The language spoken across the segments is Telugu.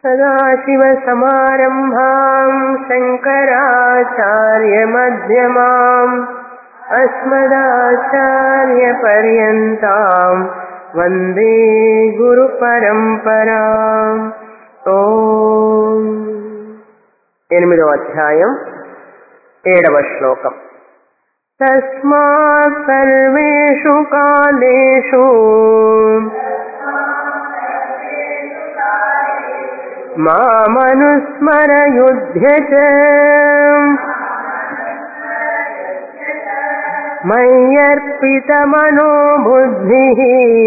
सदाशिवसमारम्भाम् शङ्कराचार्यमध्यमाम् अस्मदाचार्यपर्यन्ताम् वन्दे గురుపరంపరాం ఓం ఎనిమిదవ అధ్యాయం ఏడవ శ్లోకం తస్మాత్ సర్వేషు కాలేషు మామనుస్మరయుధ్య చ మయ్యర్పితమనో బుద్ధిः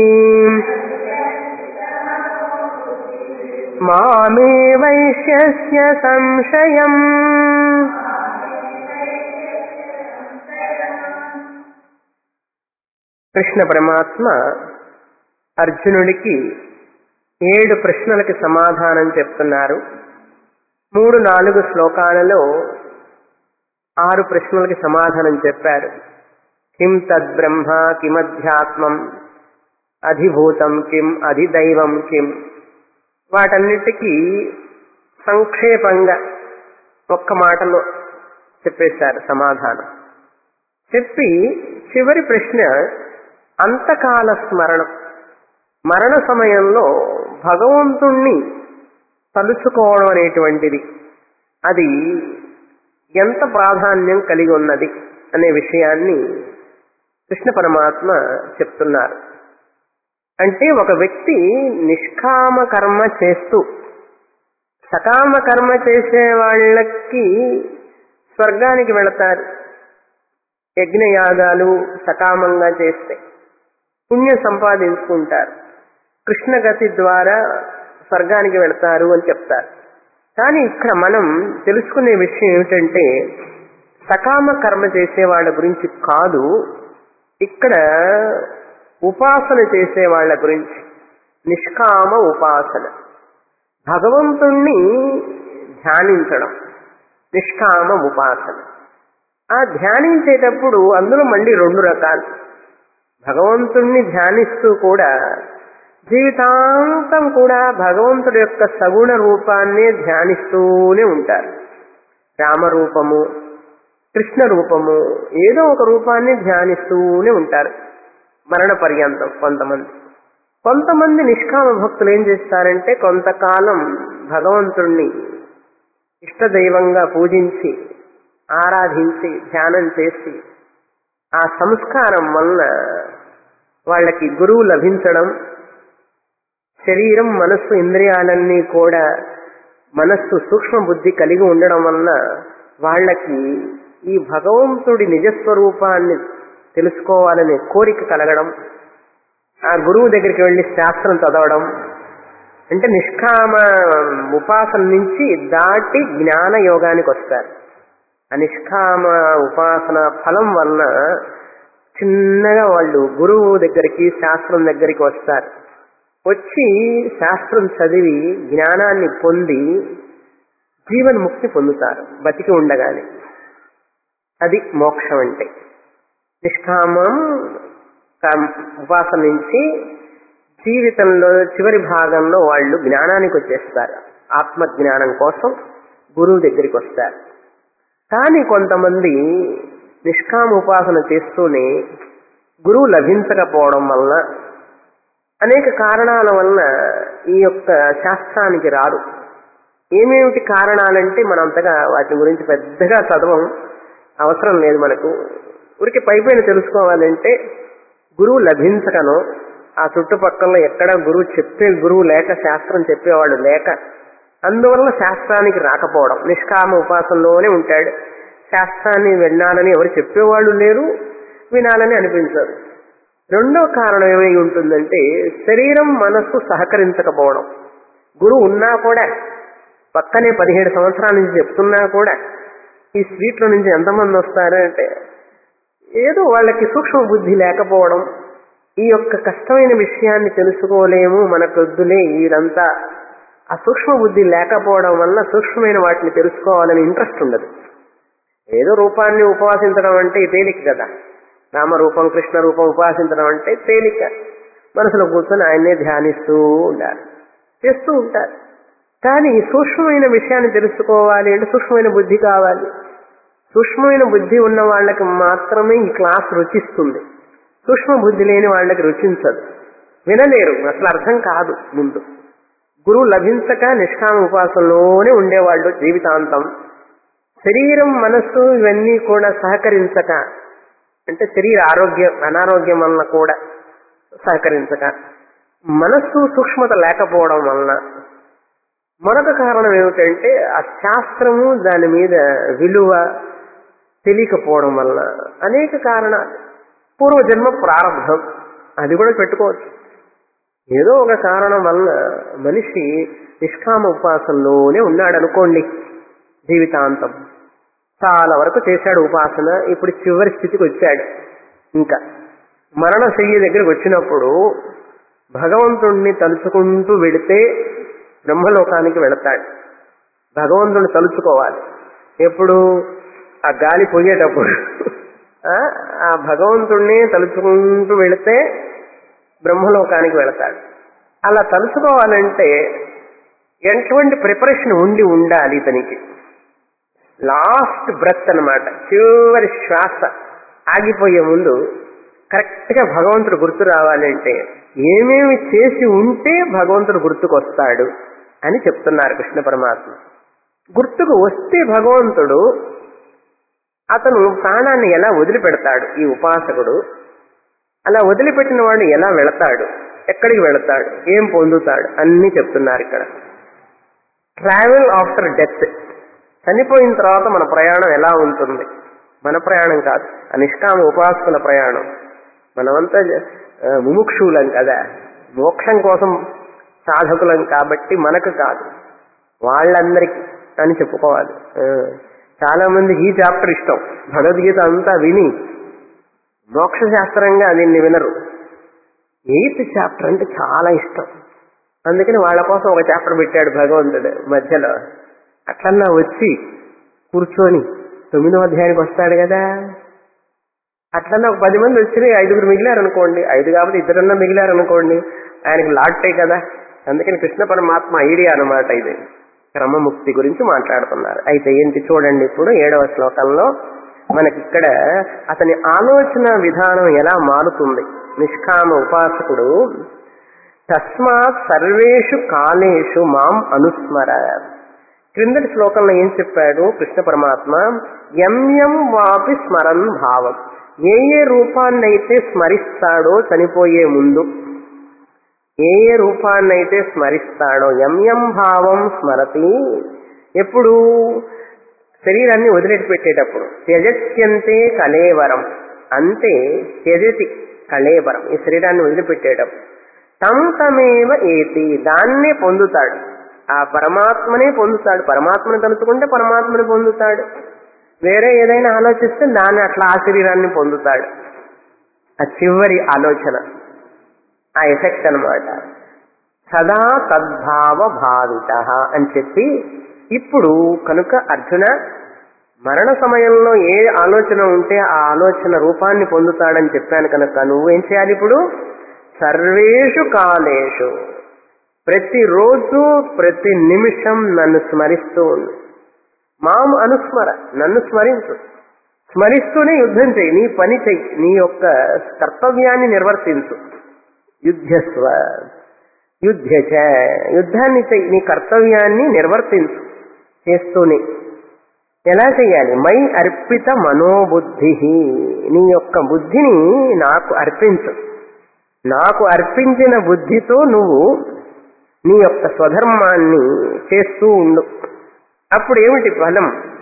మామే వైశ్యస్య సంశయం కృష్ణ పరమాత్మ అర్జునుడికి ఏడు ప్రశ్నలకి సమాధానం చెప్తున్నారు మూడు నాలుగు శ్లోకాలలో ఆరు ప్రశ్నలకి సమాధానం చెప్పారు కిం తద్బ్రహ్మ కిమధ్యాత్మం అధిభూతం కిం అధిదైవం కిం వాటన్నిటికీ సంక్షేపంగా ఒక్క మాటలో చెప్పేశారు సమాధానం చెప్పి చివరి ప్రశ్న అంతకాల స్మరణం మరణ సమయంలో భగవంతుణ్ణి తలుచుకోవడం అనేటువంటిది అది ఎంత ప్రాధాన్యం కలిగి ఉన్నది అనే విషయాన్ని కృష్ణ పరమాత్మ చెప్తున్నారు అంటే ఒక వ్యక్తి నిష్కామ కర్మ చేస్తూ సకామ కర్మ చేసే వాళ్ళకి స్వర్గానికి వెళతారు యజ్ఞయాగాలు సకామంగా చేస్తే పుణ్యం సంపాదించుకుంటారు కృష్ణగతి ద్వారా స్వర్గానికి వెళతారు అని చెప్తారు కానీ ఇక్కడ మనం తెలుసుకునే విషయం ఏమిటంటే సకామ కర్మ చేసే వాళ్ళ గురించి కాదు ఇక్కడ ఉపాసన చేసే వాళ్ళ గురించి నిష్కామ ఉపాసన భగవంతుణ్ణి ధ్యానించడం నిష్కామ ఉపాసన ఆ ధ్యానించేటప్పుడు అందులో మళ్ళీ రెండు రకాలు భగవంతుణ్ణి ధ్యానిస్తూ కూడా జీవితాంతం కూడా భగవంతుడి యొక్క సగుణ రూపాన్నే ధ్యానిస్తూనే ఉంటారు రామరూపము కృష్ణ రూపము ఏదో ఒక రూపాన్ని ధ్యానిస్తూనే ఉంటారు మరణ పర్యంతం కొంతమంది కొంతమంది నిష్కామ భక్తులు ఏం చేస్తారంటే కొంతకాలం భగవంతుణ్ణి ఇష్టదైవంగా పూజించి ఆరాధించి ధ్యానం చేసి ఆ సంస్కారం వలన వాళ్ళకి గురువు లభించడం శరీరం మనస్సు ఇంద్రియాలన్నీ కూడా మనస్సు సూక్ష్మ బుద్ధి కలిగి ఉండడం వలన వాళ్ళకి ఈ భగవంతుడి నిజస్వరూపాన్ని తెలుసుకోవాలనే కోరిక కలగడం ఆ గురువు దగ్గరికి వెళ్ళి శాస్త్రం చదవడం అంటే నిష్కామ ఉపాసన నుంచి దాటి జ్ఞాన యోగానికి వస్తారు ఆ నిష్కామ ఉపాసన ఫలం వలన చిన్నగా వాళ్ళు గురువు దగ్గరికి శాస్త్రం దగ్గరికి వస్తారు వచ్చి శాస్త్రం చదివి జ్ఞానాన్ని పొంది జీవన్ముక్తి పొందుతారు బతికి ఉండగానే అది మోక్షం అంటే నిష్కామం ఉపాసన నుంచి జీవితంలో చివరి భాగంలో వాళ్ళు జ్ఞానానికి వచ్చేస్తారు ఆత్మజ్ఞానం కోసం గురువు దగ్గరికి వస్తారు కానీ కొంతమంది నిష్కామ ఉపాసన చేస్తూనే గురువు లభించకపోవడం వలన అనేక కారణాల వలన ఈ యొక్క శాస్త్రానికి రారు ఏమేమిటి కారణాలంటే మనం అంతగా వాటి గురించి పెద్దగా చదవం అవసరం లేదు మనకు ఊరికి పైపైన తెలుసుకోవాలంటే గురువు లభించకను ఆ చుట్టుపక్కల ఎక్కడ గురువు చెప్పే గురువు లేక శాస్త్రం చెప్పేవాళ్ళు లేక అందువల్ల శాస్త్రానికి రాకపోవడం నిష్కామ ఉపాసనలోనే ఉంటాడు శాస్త్రాన్ని వినాలని ఎవరు చెప్పేవాళ్ళు లేరు వినాలని అనిపించదు రెండో కారణం ఏమై ఉంటుందంటే శరీరం మనస్సు సహకరించకపోవడం గురువు ఉన్నా కూడా పక్కనే పదిహేడు సంవత్సరాల నుంచి చెప్తున్నా కూడా ఈ స్వీట్ల నుంచి ఎంతమంది వస్తారంటే ఏదో వాళ్ళకి సూక్ష్మ బుద్ధి లేకపోవడం ఈ యొక్క కష్టమైన విషయాన్ని తెలుసుకోలేము మనకొద్దులే ఇదంతా ఆ సూక్ష్మ బుద్ధి లేకపోవడం వల్ల సూక్ష్మమైన వాటిని తెలుసుకోవాలని ఇంట్రెస్ట్ ఉండదు ఏదో రూపాన్ని ఉపాసించడం అంటే తేలిక కదా రామరూపం కృష్ణ రూపం ఉపాసించడం అంటే తేలిక మనసులో కూర్చొని ఆయన్నే ధ్యానిస్తూ ఉండాలి చేస్తూ ఉంటారు కానీ ఈ సూక్ష్మమైన విషయాన్ని తెలుసుకోవాలి అంటే సూక్ష్మమైన బుద్ధి కావాలి సూక్ష్మమైన బుద్ధి ఉన్న వాళ్ళకి మాత్రమే ఈ క్లాస్ రుచిస్తుంది సూక్ష్మ బుద్ధి లేని వాళ్ళకి రుచించదు వినలేరు అసలు అర్థం కాదు ముందు గురువు లభించక నిష్కామ ఉపాసనలోనే ఉండేవాళ్ళు జీవితాంతం శరీరం మనస్సు ఇవన్నీ కూడా సహకరించక అంటే శరీర ఆరోగ్యం అనారోగ్యం వలన కూడా సహకరించక మనస్సు సూక్ష్మత లేకపోవడం వలన మరొక కారణం ఏమిటంటే ఆ శాస్త్రము దాని మీద విలువ తెలియకపోవడం వలన అనేక కారణాలు పూర్వజన్మ ప్రారంభం అది కూడా పెట్టుకోవచ్చు ఏదో ఒక కారణం వలన మనిషి నిష్కామ ఉపాసనలోనే ఉన్నాడు అనుకోండి జీవితాంతం చాలా వరకు చేశాడు ఉపాసన ఇప్పుడు చివరి స్థితికి వచ్చాడు ఇంకా మరణ శయ్య దగ్గరికి వచ్చినప్పుడు భగవంతుణ్ణి తలుచుకుంటూ వెళితే బ్రహ్మలోకానికి వెళతాడు భగవంతుని తలుచుకోవాలి ఎప్పుడు ఆ గాలి పోయేటప్పుడు ఆ, ఆ భగవంతుణ్ణి తలుచుకుంటూ వెళితే బ్రహ్మలోకానికి వెళతాడు అలా తలుచుకోవాలంటే ఎటువంటి ప్రిపరేషన్ ఉండి ఉండాలి ఇతనికి లాస్ట్ బ్రెత్ అన్నమాట చివరి శ్వాస ఆగిపోయే ముందు కరెక్ట్ గా భగవంతుడు గుర్తు రావాలంటే ఏమేమి చేసి ఉంటే భగవంతుడు గుర్తుకొస్తాడు అని చెప్తున్నారు కృష్ణ పరమాత్మ గుర్తుకు వస్తే భగవంతుడు అతను ప్రాణాన్ని ఎలా వదిలిపెడతాడు ఈ ఉపాసకుడు అలా వదిలిపెట్టిన వాడు ఎలా వెళతాడు ఎక్కడికి వెళతాడు ఏం పొందుతాడు అన్ని చెప్తున్నారు ఇక్కడ ట్రావెల్ ఆఫ్టర్ డెత్ చనిపోయిన తర్వాత మన ప్రయాణం ఎలా ఉంటుంది మన ప్రయాణం కాదు ఆ నిష్కామ ఉపాసకుల ప్రయాణం మనమంతా ఆ, ముముక్షువులం కదా మోక్షం కోసం సాధకులం కాబట్టి మనకు కాదు వాళ్ళందరికీ అని చెప్పుకోవాలి ఆ, చాలా మందికి ఈ చాప్టర్ ఇష్టం భగవద్గీత అంతా విని మోక్ష శాస్త్రంగా దీన్ని వినరు ఎయిత్ చాప్టర్ అంటే చాలా ఇష్టం అందుకని వాళ్ళ కోసం ఒక చాప్టర్ పెట్టాడు భగవంతుడు మధ్యలో అట్లన్నా వచ్చి కూర్చొని తొమ్మిదో అధ్యాయానికి వస్తాడు కదా అట్లన్నా ఒక పది మంది వచ్చి ఐదుగురు మిగిలారనుకోండి ఐదు కాబట్టి ఇద్దరన్నా మిగిలారనుకోండి ఆయనకి లాట్టే కదా అందుకని కృష్ణ పరమాత్మ ఐడియా అన్నమాట ఇది క్రమముక్తి గురించి మాట్లాడుతున్నారు అయితే ఏంటి చూడండి ఇప్పుడు ఏడవ శ్లోకంలో మనకి ఇక్కడ అతని ఆలోచన విధానం ఎలా మారుతుంది నిష్కామ ఉపాసకుడు తస్మాత్ సర్వేషు కాలేషు మాం అనుస్మర క్రిందటి శ్లోకంలో ఏం చెప్పాడు కృష్ణ పరమాత్మ ఎం ఎం వాపి స్మరన్ భావం ఏ ఏ రూపాన్నైతే స్మరిస్తాడో చనిపోయే ముందు ఏ ఏ రూపాన్నైతే స్మరిస్తాడో ఎం ఎం భావం స్మరతి ఎప్పుడు శరీరాన్ని వదిలిపెట్టేటప్పుడు త్యజస్యంతే కలేవరం అంతే త్యజతి కళేవరం ఈ శరీరాన్ని వదిలిపెట్టేటప్పుడు తం తమేవ ఏతి దాన్నే పొందుతాడు ఆ పరమాత్మనే పొందుతాడు పరమాత్మను తలుచుకుంటే పరమాత్మని పొందుతాడు వేరే ఏదైనా ఆలోచిస్తే దాన్ని అట్లా ఆ శరీరాన్ని పొందుతాడు ఆ చివరి ఆలోచన ఆ ఎఫెక్ట్ అన్నమాట సదా తద్భావ భావిత అని చెప్పి ఇప్పుడు కనుక అర్జున మరణ సమయంలో ఏ ఆలోచన ఉంటే ఆ ఆలోచన రూపాన్ని పొందుతాడని చెప్పాను కనుక నువ్వేం చేయాలి ఇప్పుడు సర్వేషు కాలేషు ప్రతిరోజు ప్రతి నిమిషం నన్ను స్మరిస్తూ ఉండు మాం అనుస్మర నన్ను స్మరించు స్మరిస్తూనే యుద్ధం చెయ్యి నీ పని చెయ్యి నీ యొక్క కర్తవ్యాన్ని నిర్వర్తించు యుద్ధస్వ యుద్ధచ యుద్ధాన్ని చెయ్యి నీ కర్తవ్యాన్ని నిర్వర్తించు చేస్తూనే ఎలా చెయ్యాలి మై అర్పిత మనోబుద్ధి నీ యొక్క బుద్ధిని నాకు అర్పించు నాకు అర్పించిన బుద్ధితో నువ్వు నీ యొక్క స్వధర్మాన్ని చేస్తూ ఉండు అప్పుడు ఏమిటి ఫలం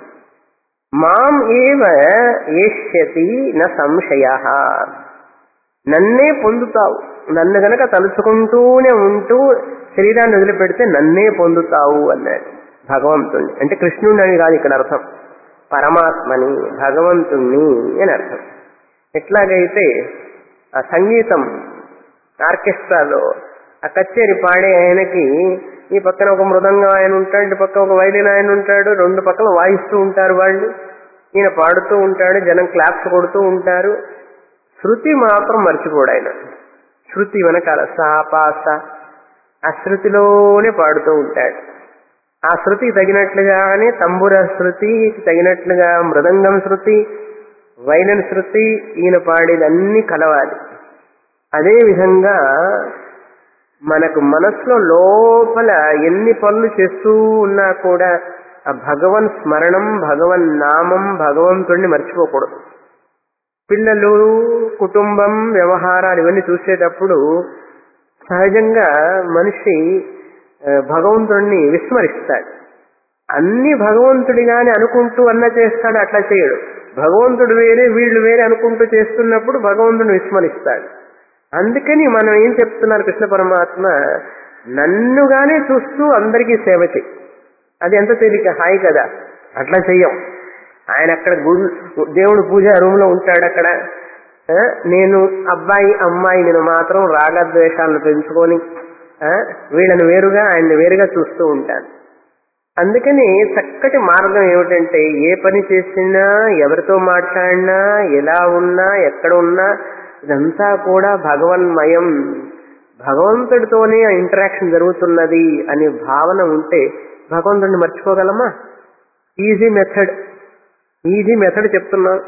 మాం ఏవ ఏష్యతి న సంశయ నన్నే పొందుతావు నన్ను గనక తలుచుకుంటూనే ఉంటూ శరీరాన్ని వదిలిపెడితే నన్నే పొందుతావు అన్నాడు భగవంతుణ్ణి అంటే కృష్ణుడిని అని కాదు ఇక్కడ అర్థం పరమాత్మని భగవంతుణ్ణి అని అర్థం ఎట్లాగైతే ఆ సంగీతం ఆర్కెస్ట్రాలో ఆ కచేరి పాడే ఆయనకి ఈ పక్కన ఒక మృదంగం ఆయన ఉంటాడు ఇటు పక్క ఒక వైలిన్ ఆయన ఉంటాడు రెండు పక్కల వాయిస్తూ ఉంటారు వాళ్ళు ఈయన పాడుతూ ఉంటాడు జనం క్లాప్స్ కొడుతూ ఉంటారు శృతి మాత్రం మర్చిపోడు ఆయన శృతి వెనకాల సా పా సా ఆ శృతిలోనే పాడుతూ ఉంటాడు ఆ శృతికి తగినట్లుగానే తంబుర శృతికి తగినట్లుగా మృదంగం శృతి వైలన్ శృతి ఈయన పాడేది అన్ని కలవాలి అదే విధంగా మనకు మనసులో లోపల ఎన్ని పనులు చేస్తూ ఉన్నా కూడా ఆ భగవన్ స్మరణం భగవన్ నామం భగవంతుడిని మర్చిపోకూడదు పిల్లలు కుటుంబం వ్యవహారాలు ఇవన్నీ చూసేటప్పుడు సహజంగా మనిషి ఆ, భగవంతుడిని విస్మరిస్తాడు అన్ని భగవంతుడిగానే అనుకుంటూ అన్న చేస్తాడు అట్లా చేయడు భగవంతుడు వేరే వీళ్ళు వేరే అనుకుంటూ చేస్తున్నప్పుడు భగవంతుడిని విస్మరిస్తాడు అందుకని మనం ఏం చెప్తున్నారు కృష్ణ పరమాత్మ నన్నుగానే చూస్తూ అందరికీ సేవ చెయ్యి అది ఎంత తేలిక హాయి కదా అట్లా చెయ్యం ఆయన అక్కడ గుడి దేవుడు పూజ రూమ్ లో ఉంటాడు అక్కడ ఆ, నేను అబ్బాయి అమ్మాయి నేను మాత్రం రాగద్వేషాలను పెంచుకొని ఆ, వీళ్ళని వేరుగా ఆయన్ని వేరుగా చూస్తూ ఉంటాను అందుకని చక్కటి మార్గం ఏమిటంటే ఏ పని చేసినా ఎవరితో మాట్లాడినా ఎలా ఉన్నా ఎక్కడ ఉన్నా ఇదంతా కూడా భగవన్మయం భగవంతుడితోనే ఇంటరాక్షన్ జరుగుతున్నది అనే భావన ఉంటే భగవంతుడిని మర్చిపోగలమా ఈజీ మెథడ్ ఈజీ మెథడ్ చెప్తున్నాం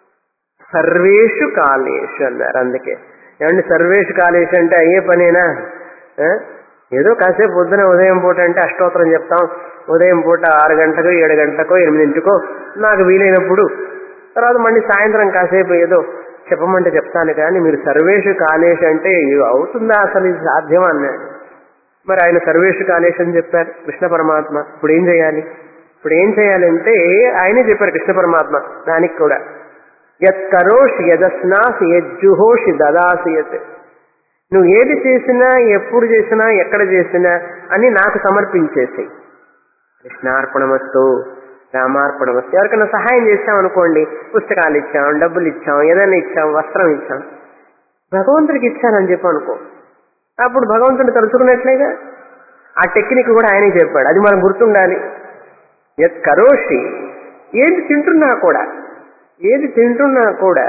సర్వేషు కాలేషు అన్నారు అందుకే ఏమండి సర్వేషు కాలేషు అంటే అయ్యే పనేనా ఆ? ఏదో కాసేపు పొద్దున ఉదయం పూట అంటే అష్టోత్తరం చెప్తాం ఉదయం పూట ఆరు గంటకో ఏడు గంటకో ఎనిమిదింటికో నాకు వీలైనప్పుడు తర్వాత మళ్ళీ సాయంత్రం కాసేపు ఏదో చెప్పమంటే చెప్తాను కానీ మీరు సర్వేషు కాలేషు అంటే ఇది అవుతుందా అసలు ఇది సాధ్యమా అన్నాడు మరి ఆయన సర్వేషు కాలేషు అని చెప్పారు కృష్ణ పరమాత్మ ఇప్పుడు ఏం చేయాలి ఇప్పుడు ఏం చేయాలంటే ఆయనే చెప్పారు కృష్ణ పరమాత్మ దానికి కూడా యత్ కరోషి యదస్నాసి యజ్జుహోషి దదాసి యత్ నువ్వు ఏది చేసినా ఎప్పుడు చేసినా ఎక్కడ చేసినా అని నాకు సమర్పించేసి కృష్ణార్పణమస్తు రామార్పణమస్తు ఎవరికైనా సహాయం చేశామనుకోండి పుస్తకాలు ఇచ్చాం డబ్బులు ఇచ్చాం ఏదైనా ఇచ్చాం వస్త్రం ఇచ్చాం భగవంతుడికి ఇచ్చానని చెప్పి అనుకో అప్పుడు భగవంతుడిని తలుచుకున్నట్లేగా ఆ టెక్నిక్ కూడా ఆయనే చెప్పాడు అది మనం గుర్తుండాలి యత్ కరోషి ఏది తింటున్నా కూడా ఏది తింటున్నా కూడా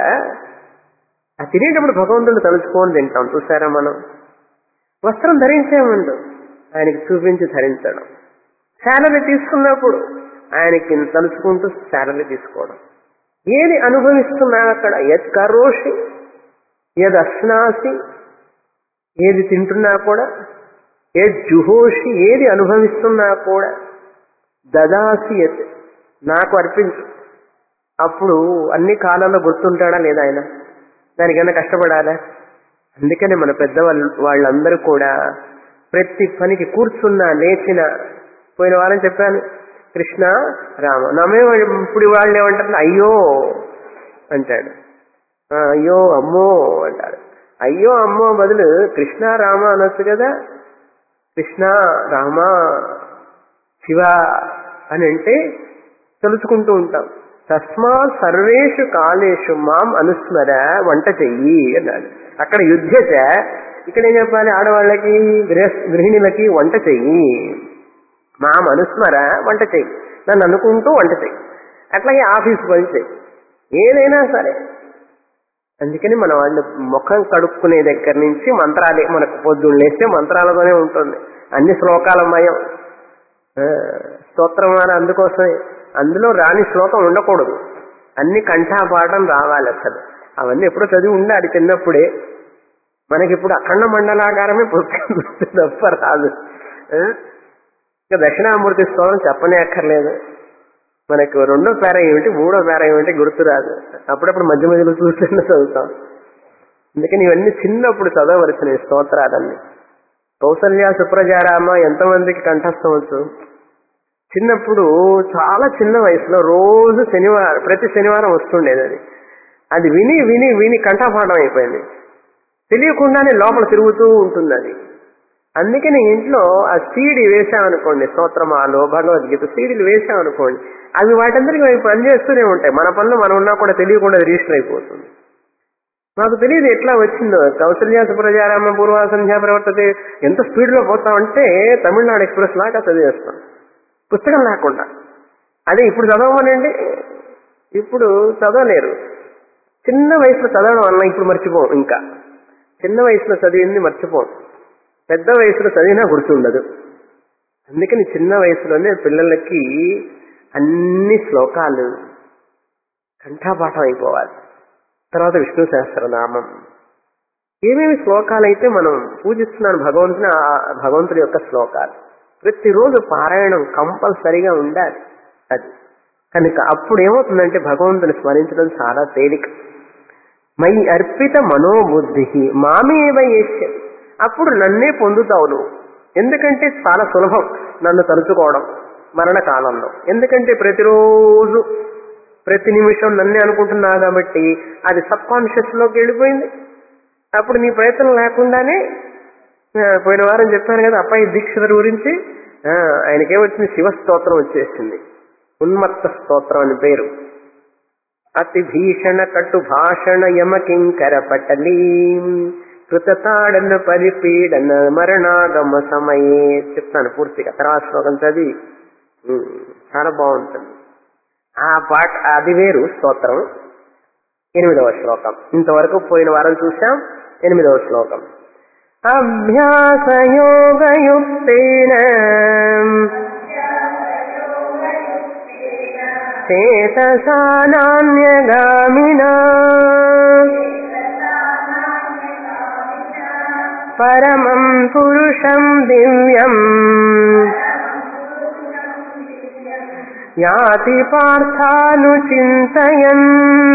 ఆ తినేటప్పుడు భగవంతుడిని తలుచుకొని తింటాం చూసారా మనం వస్త్రం ధరించే ముందు ఆయనకి చూపించి ధరించడం శాలరీ తీసుకున్నప్పుడు ఆయనకి తలుచుకుంటూ శాలరీ తీసుకోవడం ఏది అనుభవిస్తున్నా అక్కడ యత్ కరోషి ఏది అస్నాసి ఏది తింటున్నా కూడా ఏ జుహోషి ఏది అనుభవిస్తున్నా కూడా దదాసి యత్ నాకు అర్పించు అప్పుడు అన్ని కాలాల్లో గుర్తుంటాడా లేదా ఆయన దానికన్నా కష్టపడాలా అందుకని మన పెద్దవాళ్ళు వాళ్ళందరూ కూడా ప్రతి పనికి కూర్చున్నా లేచిన పోయిన వారం చెప్పాను కృష్ణ రామ నమే ఇప్పుడు వాళ్ళు ఏమంటారు అయ్యో అంటాడు ఆ, అయ్యో అమ్మో అంటాడు అయ్యో అమ్మో బదులు కృష్ణ రామ అనొచ్చు కదా కృష్ణ రామ శివ అని అంటే తెలుసుకుంటూ ఉంటాం తస్మా సర్వేషు కాలేషు మాం అనుస్మర వంట చెయ్యి అన్నాడు అక్కడ యుద్ధచ ఇక్కడ ఏం చెప్పాలి ఆడవాళ్ళకి గృహ- గృహిణులకి వంట చెయ్యి మాం అనుస్మర వంట చెయ్యి నన్ను అనుకుంటూ వంట చెయ్యి అట్లాగే ఆఫీస్ పని చెయ్యి ఏదైనా సరే అందుకని మన వాళ్ళు ముఖం కడుక్కునే దగ్గర నుంచి మంత్రాలే మనకు పొద్దున్న లేస్తే మంత్రాలతోనే ఉంటుంది అన్ని శ్లోకాలమయం ఆ, స్తోత్రం వారు అందుకోసమే అందులో రాని శ్లోకం ఉండకూడదు అన్ని కంఠాపాఠం రావాలి అసలు అవన్నీ ఎప్పుడో చదివి ఉండాలి చిన్నప్పుడే మనకి ఇప్పుడు అఖండ మండలాకారమే పుస్తకం తప్ప రాదు ఆ? ఇంకా దక్షిణామూర్తి స్తోత్రం చెప్పనే అక్కర్లేదు మనకు రెండో పేర ఏమిటి మూడో పేర ఏమిటి గుర్తురాదు అప్పుడప్పుడు మధ్య మధ్యలో చూస్తున్న చదువుతాం అందుకని ఇవన్నీ చిన్నప్పుడు చదవలసిన ఈ స్తోత్రాలన్నీ కౌసల్య సుప్రజారామ ఎంతమందికి కంఠస్థం వచ్చు చిన్నప్పుడు చాలా చిన్న వయసులో రోజు శనివారం ప్రతి శనివారం వస్తుండేది అది అది విని విని విని కంఠపాఠం అయిపోయింది తెలియకుండానే లోపల తిరుగుతూ ఉంటుంది అది అందుకని ఇంట్లో ఆ సీడీ వేసామనుకోండి స్తోత్రమాలు భగవద్గీత సీడీలు వేసామనుకోండి అవి వాటందరికీ అవి పనిచేస్తూనే ఉంటాయి మన పనులు మనం ఉన్నా కూడా తెలియకుండా అది రిజిస్టర్ అయిపోతుంది నాకు తెలియదు ఎట్లా వచ్చిందో కౌసల్య సుప్రజారామ పూర్వ సంధ్యా ప్రవర్తతే ఎంత స్పీడ్లో పోతామంటే తమిళనాడు ఎక్స్ప్రెస్ లాగా చదివేస్తాం పుస్తకం లేకుండా అదే ఇప్పుడు చదవమనండి ఇప్పుడు చదవలేరు చిన్న వయసులో చదవడం వల్ల ఇప్పుడు మర్చిపోం ఇంకా చిన్న వయసులో చదివింది మర్చిపోం పెద్ద వయసులో చదివినా గుర్తుండదు అందుకని చిన్న వయసులోనే పిల్లలకి అన్ని శ్లోకాలు కంఠాపాఠం అయిపోవాలి తర్వాత విష్ణు సహస్రనామం ఏమేమి శ్లోకాలు అయితే మనం పూజిస్తున్నాను భగవంతుని ఆ భగవంతుడి యొక్క శ్లోకాలు ప్రతిరోజు పారాయణం కంపల్సరిగా ఉండాలి అది కనుక అప్పుడు ఏమవుతుందంటే భగవంతుని స్మరించడం చాలా తేలిక మై అర్పిత మనోబుద్ధి మామేవ యశ్య అప్పుడు నన్నే పొందుతావు నువ్వు ఎందుకంటే చాలా సులభం నన్ను తలుచుకోవడం మరణకాలంలో ఎందుకంటే ప్రతిరోజు ప్రతి నిమిషం నన్నే అనుకుంటున్నావు కాబట్టి అది సబ్ కాన్షియస్ లోకి వెళ్ళిపోయింది అప్పుడు నీ ప్రయత్నం లేకుండానే ఆ, పోయిన వారం చెప్పాను కదా అబ్బాయి దీక్షితుల గురించి ఆ, ఆయనకేమొచ్చింది శివ స్తోత్రం వచ్చేసింది ఉన్మత్త స్తోత్రం అని పేరు అతి భీషణ కటు భాషణ యమ కింకర పటలీ కృతతాడన పరిపీడన మరణాగమ సమయే చెప్తాను పూర్తిగా తర్వాత శ్లోకం చదివి ఉమ్, చాలా బాగుంటుంది ఆ పాట అది వేరు స్తోత్రం ఎనిమిదవ శ్లోకం ఇంతవరకు పోయిన వారం చూసాం ఎనిమిదవ శ్లోకం అభ్యాసయోగయుక్తేన చేతసానాన్యగామినా పరమం పురుషం దివ్యం యాతి పార్థానుచింతయన్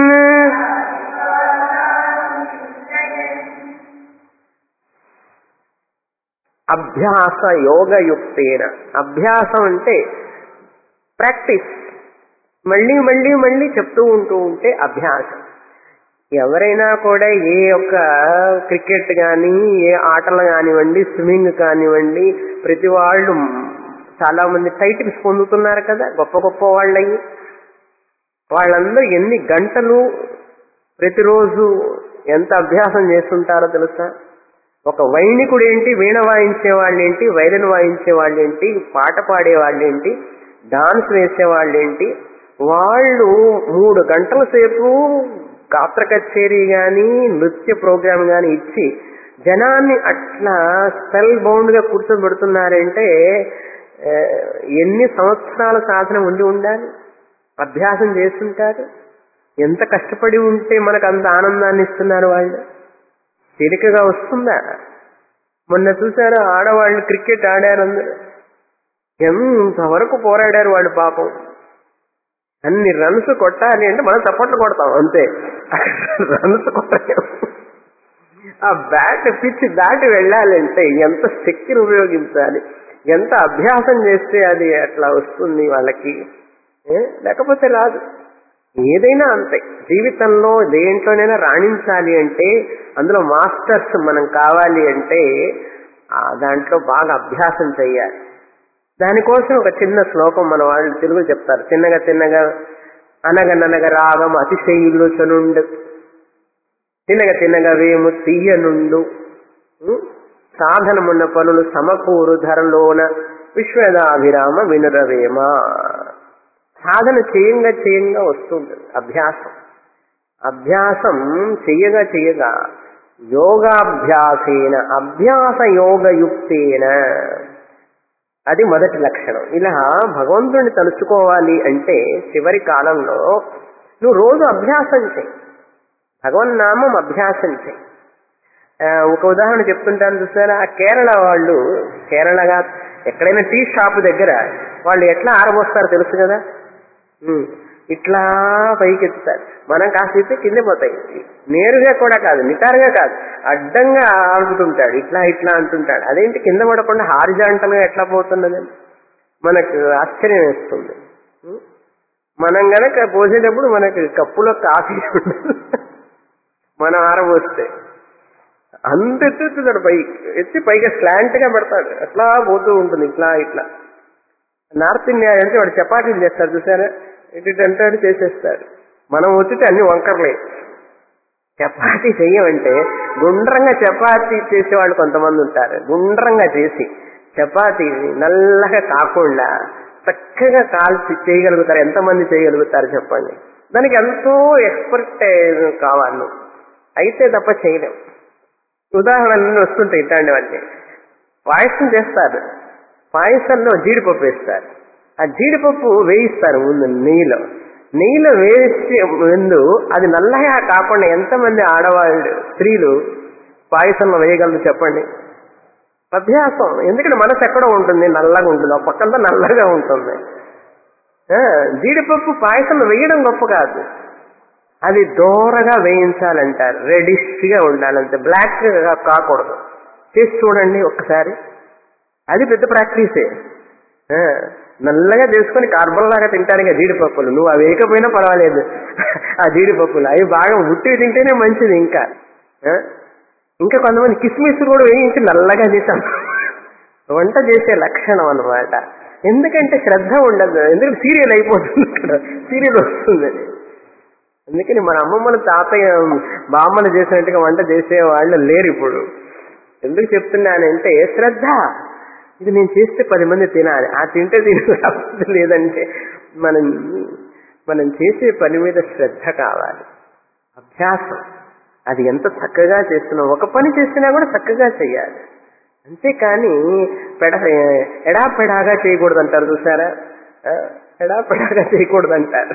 అభ్యాస యోగయుక్తేన అభ్యాసం అంటే ప్రాక్టీస్ మళ్ళీ మళ్ళీ మళ్ళీ చెప్తూ ఉంటూ ఉంటే అభ్యాసం ఎవరైనా కూడా ఏ ఒక్క క్రికెట్ కానీ ఏ ఆటలు కానివ్వండి స్విమ్మింగ్ కానివ్వండి ప్రతి వాళ్ళు చాలా మంది టైటిల్స్ పొందుతున్నారు కదా గొప్ప గొప్ప వాళ్ళయి వాళ్ళందరూ ఎన్ని గంటలు ప్రతిరోజు ఎంత అభ్యాసం చేస్తుంటారో తెలుసా ఒక వైణికుడు ఏంటి వీణ వాయించే వాళ్ళేంటి వైలిన్ వాయించే వాళ్ళేంటి పాట పాడే వాళ్ళేంటి డాన్స్ వేసే వాళ్ళేంటి వాళ్ళు మూడు గంటల సేపు గాత్ర కచేరీ గాని నృత్య ప్రోగ్రామ్ గాని ఇచ్చి జనాన్ని అట్లా స్పెల్ బౌండ్ గా కూర్చోబెడుతున్నారంటే ఆ, ఎన్ని సంవత్సరాల సాధన ఉండి ఉండాలి అభ్యాసం చేస్తుంటారు ఎంత కష్టపడి ఉంటే మనకు అంత ఆనందాన్ని ఇస్తున్నారు వాళ్ళు తేలికగా వస్తుందా మొన్న చూసారా ఆడవాళ్ళు క్రికెట్ ఆడారు అందరు ఎంతవరకు పోరాడారు వాళ్ళు పాపం అన్ని రన్స్ కొట్టాలి అంటే మనం చప్పట్లు కొడతాం అంతే రన్స్ కొట్టలేము ఆ బ్యాట్ పిచ్చి దాటి వెళ్ళాలంటే ఎంత శక్తిని ఉపయోగించాలి ఎంత అభ్యాసం చేస్తే అది అట్లా వస్తుంది వాళ్ళకి ఏ? లేకపోతే రాదు ఏదైనా అంతే జీవితంలో దేంట్లోనైనా రాణించాలి అంటే అందులో మాస్టర్స్ మనం కావాలి అంటే ఆ దాంట్లో బాగా అభ్యాసం చేయాలి దానికోసం ఒక చిన్న శ్లోకం మన వాళ్ళు తెలుగు చెప్తారు చిన్నగా చిన్నగా అనగననగ రాగం అతిశయిలుచనుండు తినగ తినగ వేము తీయనుండు ఉం? సాధనమున్న పనులు సమకూరు ధరలోన విశ్వదాభిరామ వినురవేమ సాధన చేయంగా చేయంగా వస్తుంటుంది అభ్యాసం అభ్యాసం చెయ్యగా చెయ్యగా యోగాభ్యాసేన అభ్యాస యోగయుక్తేన అది మొదటి లక్షణం ఇలా భగవంతుడిని తలుచుకోవాలి అంటే చివరి కాలంలో నువ్వు రోజు అభ్యాసం చేయి భగవన్నామం అభ్యాసం చేయి ఆ, ఒక ఉదాహరణ చెప్తుంటాను చూసారా ఆ కేరళ వాళ్ళు కేరళగా ఎక్కడైనా టీ షాప్ దగ్గర వాళ్ళు ఎట్లా ఆరబోస్తారో తెలుసు కదా ఉమ్, ఇట్లా పైకి ఎత్తుతారు మనం కాసేపు కింద పోతాయి నేరుగా కూడా కాదు నిటారుగా కాదు అడ్డంగా ఆడుతుంటాడు ఇట్లా ఇట్లా అంటుంటాడు అదేంటి కింద పడకుండా హారిజాంటల్ గా ఎట్లా పోతున్నది మనకు ఆశ్చర్యం వేస్తుంది ఉమ్, మనం గనక పోసేటప్పుడు మనకి కప్పులో కాఫీ ఉండదు మనం ఆరబోస్తే అంత ఎత్తుతాడు పైకి ఎత్తి పైగా స్లాంట్ గా పెడతాడు అట్లా పోతూ ఉంటుంది ఇట్లా ఇట్లా నార్త్ ఇండియా అంటే వాడు చపాతీలు చేస్తారు చూసారా ఇటు ఇటు అంటాడు చేసేస్తాడు మనం వచ్చితే అన్ని వంకర్లే చపాతీ చెయ్యమంటే గుండ్రంగా చపాతీ చేసేవాళ్ళు కొంతమంది ఉంటారు గుండ్రంగా చేసి చపాతీ నల్లగా కాకుండా చక్కగా కాల్చి చేయగలుగుతారు ఎంతమంది చేయగలుగుతారు చెప్పండి దానికి ఎంతో ఎక్స్పర్ట్ కావాలి అయితే తప్ప చేయలేం ఉదాహరణలు వస్తుంటాయి ఇట్లాంటివన్నీ పాయసం చేస్తారు పాయసంలో జీడిపప్పు వేస్తారు ఆ జీడిపప్పు వేయిస్తారు ముందు నెయ్యిలో నెయ్యిలో వేసే ముందు అది నల్లగా కాకుండా ఎంతమంది ఆడవాళ్ళు స్త్రీలు పాయసంలో వేయగలరు చెప్పండి అభ్యాసం ఎందుకంటే మనసు ఎక్కడ ఉంటుంది నల్లగా ఉంటుంది ఆ పక్కంతా నల్లగా ఉంటుంది ఆ, జీడిపప్పు పాయసంలో వేయడం గొప్ప కాదు అది దోరగా వేయించాలంటారు రెడిష్గా ఉండాలంటే బ్లాక్ గా కాకూడదు చేసి చూడండి ఒక్కసారి అది పెద్ద ప్రాక్టీసే ఆ, నల్లగా చేసుకొని కార్బన్ లాగా తింటారు జీడిపప్పులు నువ్వు అవి వేయకపోయినా పర్వాలేదు ఆ జీడిపప్పులు అవి బాగా ఉట్టి తింటేనే మంచిది ఇంకా ఆ? ఇంకా కొంతమంది కిస్మిస్ కూడా వేయించి నల్లగా చేశాం వంట చేసే లక్షణం అన్నమాట ఎందుకంటే శ్రద్ధ ఉండదు ఎందుకంటే సీరియల్ అయిపోతుంది ఇక్కడ సీరియల్ వస్తుంది అందుకని మన అమ్మమ్మలు తాతయ్య బామ్మలు చేసినట్టుగా వంట చేసే వాళ్ళు లేరు ఇప్పుడు ఎందుకు చెప్తున్నానంటే శ్రద్ధ ఇది నేను చేస్తే పది మంది తినాలి ఆ తింటే తిన లేదంటే మనం మనం చేసే పని మీద శ్రద్ధ కావాలి అభ్యాసం అది ఎంత చక్కగా చేస్తున్నాం ఒక పని చేసినా కూడా చక్కగా చేయాలి అంతేకాని పెడ ఎడాపెడాగా చేయకూడదు అంటారు చూసారా ఆ, ఎడాపెడాగా చేయకూడదు అంటారు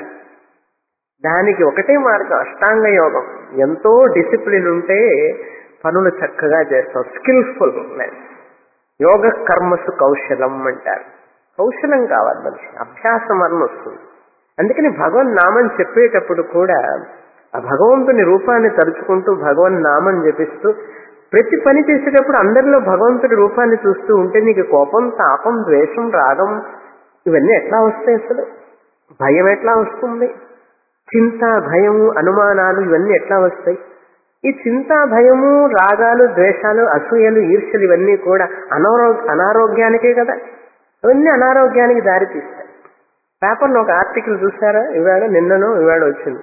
దానికి ఒకటే మార్గం అష్టాంగ యోగం ఎంతో డిసిప్లిన్ ఉంటే పనులు చక్కగా చేస్తాం స్కిల్ఫుల్నెస్ యోగ కర్మసు కౌశలం అంటారు కౌశలం కావాలి మనిషి అభ్యాసం అని వస్తుంది అందుకని భగవన్ నామం చెప్పేటప్పుడు కూడా ఆ భగవంతుని రూపాన్ని తలుచుకుంటూ భగవన్ నామం జపిస్తూ ప్రతి పని చేసేటప్పుడు అందరిలో భగవంతుడి రూపాన్ని చూస్తూ ఉంటే నీకు కోపం తాపం ద్వేషం రాగం ఇవన్నీ ఎట్లా వస్తాయి అసలు భయం ఎట్లా వస్తుంది చింత భయము అనుమానాలు ఇవన్నీ ఎట్లా వస్తాయి ఈ చింత భయము రాగాలు ద్వేషాలు అసూయలు ఈర్ష్యలు ఇవన్నీ కూడా అనారో అనారోగ్యానికే కదా అవన్నీ అనారోగ్యానికి దారితీస్తాయి పేపర్లో ఒక ఆర్టికల్ చూసారా ఇవాళ నిన్ననో ఇవాళ వచ్చింది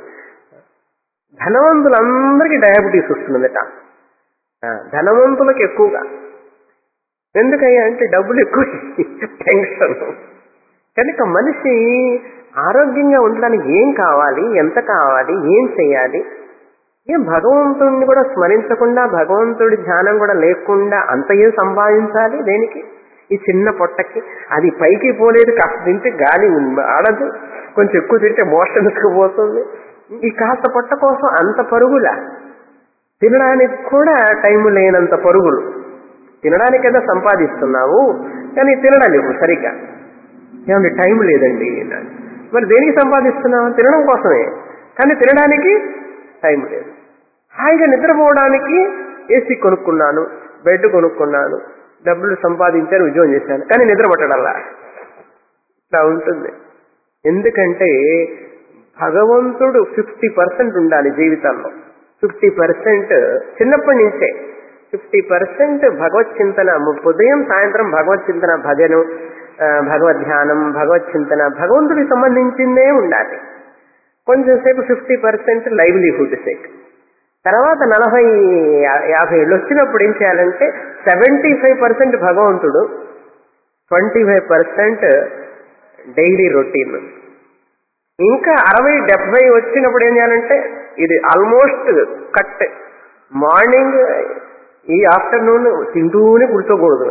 ధనవంతులందరికీ డయాబెటీస్ వస్తున్నదట ఆ, ధనవంతులకు ఎక్కువగా ఎందుకయ్యా అంటే డబ్బులు ఎక్కువ టెన్షన్ కనుక మనిషి ఆరోగ్యంగా ఉండడానికి ఏం కావాలి ఎంత కావాలి ఏం చేయాలి ఏం భగవంతుడిని కూడా స్మరించకుండా భగవంతుడి ధ్యానం కూడా లేకుండా అంత ఏం సంపాదించాలి దేనికి ఈ చిన్న పొట్టకి అది పైకి పోలేదు కాస్త తింటే గాలి ఆడదు కొంచెం ఎక్కువ తింటే మోషన్స్కి పోతుంది ఈ కాస్త పొట్ట కోసం అంత పరుగులా తినడానికి కూడా టైం లేనంత పరుగులు తినడానికైనా సంపాదిస్తున్నావు కానీ తినడానికి సరిగ్గా ఏమంటే టైం లేదండి అన్నాడు. మరి దేనికి సంపాదిస్తున్నావు తినడం కోసమే కానీ తినడానికి టైం లేదు హాయిగా నిద్రపోవడానికి ఏసీ కొనుక్కున్నాను బెడ్ కొనుక్కున్నాను డబ్బులు సంపాదించాను ఉద్యోగం చేశాను కానీ నిద్ర పట్టడల్లా ఇట్లా ఉంటుంది ఎందుకంటే భగవంతుడు ఫిఫ్టీ పర్సెంట్ ఉండాలి జీవితంలో ఫిఫ్టీ పర్సెంట్ చిన్నప్పటి నుంచే ఫిఫ్టీ పర్సెంట్ భగవత్ చింతన ఉదయం సాయంత్రం భగవత్ చింతన భజను ఆ, భగవద్ ధ్యానం భగవత్ చింతన భగవంతుడికి సంబంధించిందే ఉండాలి కొంచెం సేపు ఫిఫ్టీ పర్సెంట్ లైవ్లీహుడ్ సేక్ తర్వాత నలభై యా- యాభై ఏళ్ళు వచ్చినప్పుడు ఏం చేయాలంటే సెవెంటీ ఫైవ్ పర్సెంట్ భగవంతుడు twenty five percent daily routine ఇంకా అరవై డెబ్బై వచ్చినప్పుడు ఏం చేయాలంటే ఇది ఆల్మోస్ట్ కట్ మార్నింగ్ ఈ ఆఫ్టర్నూన్ తింటూనే కూర్చోకూడదు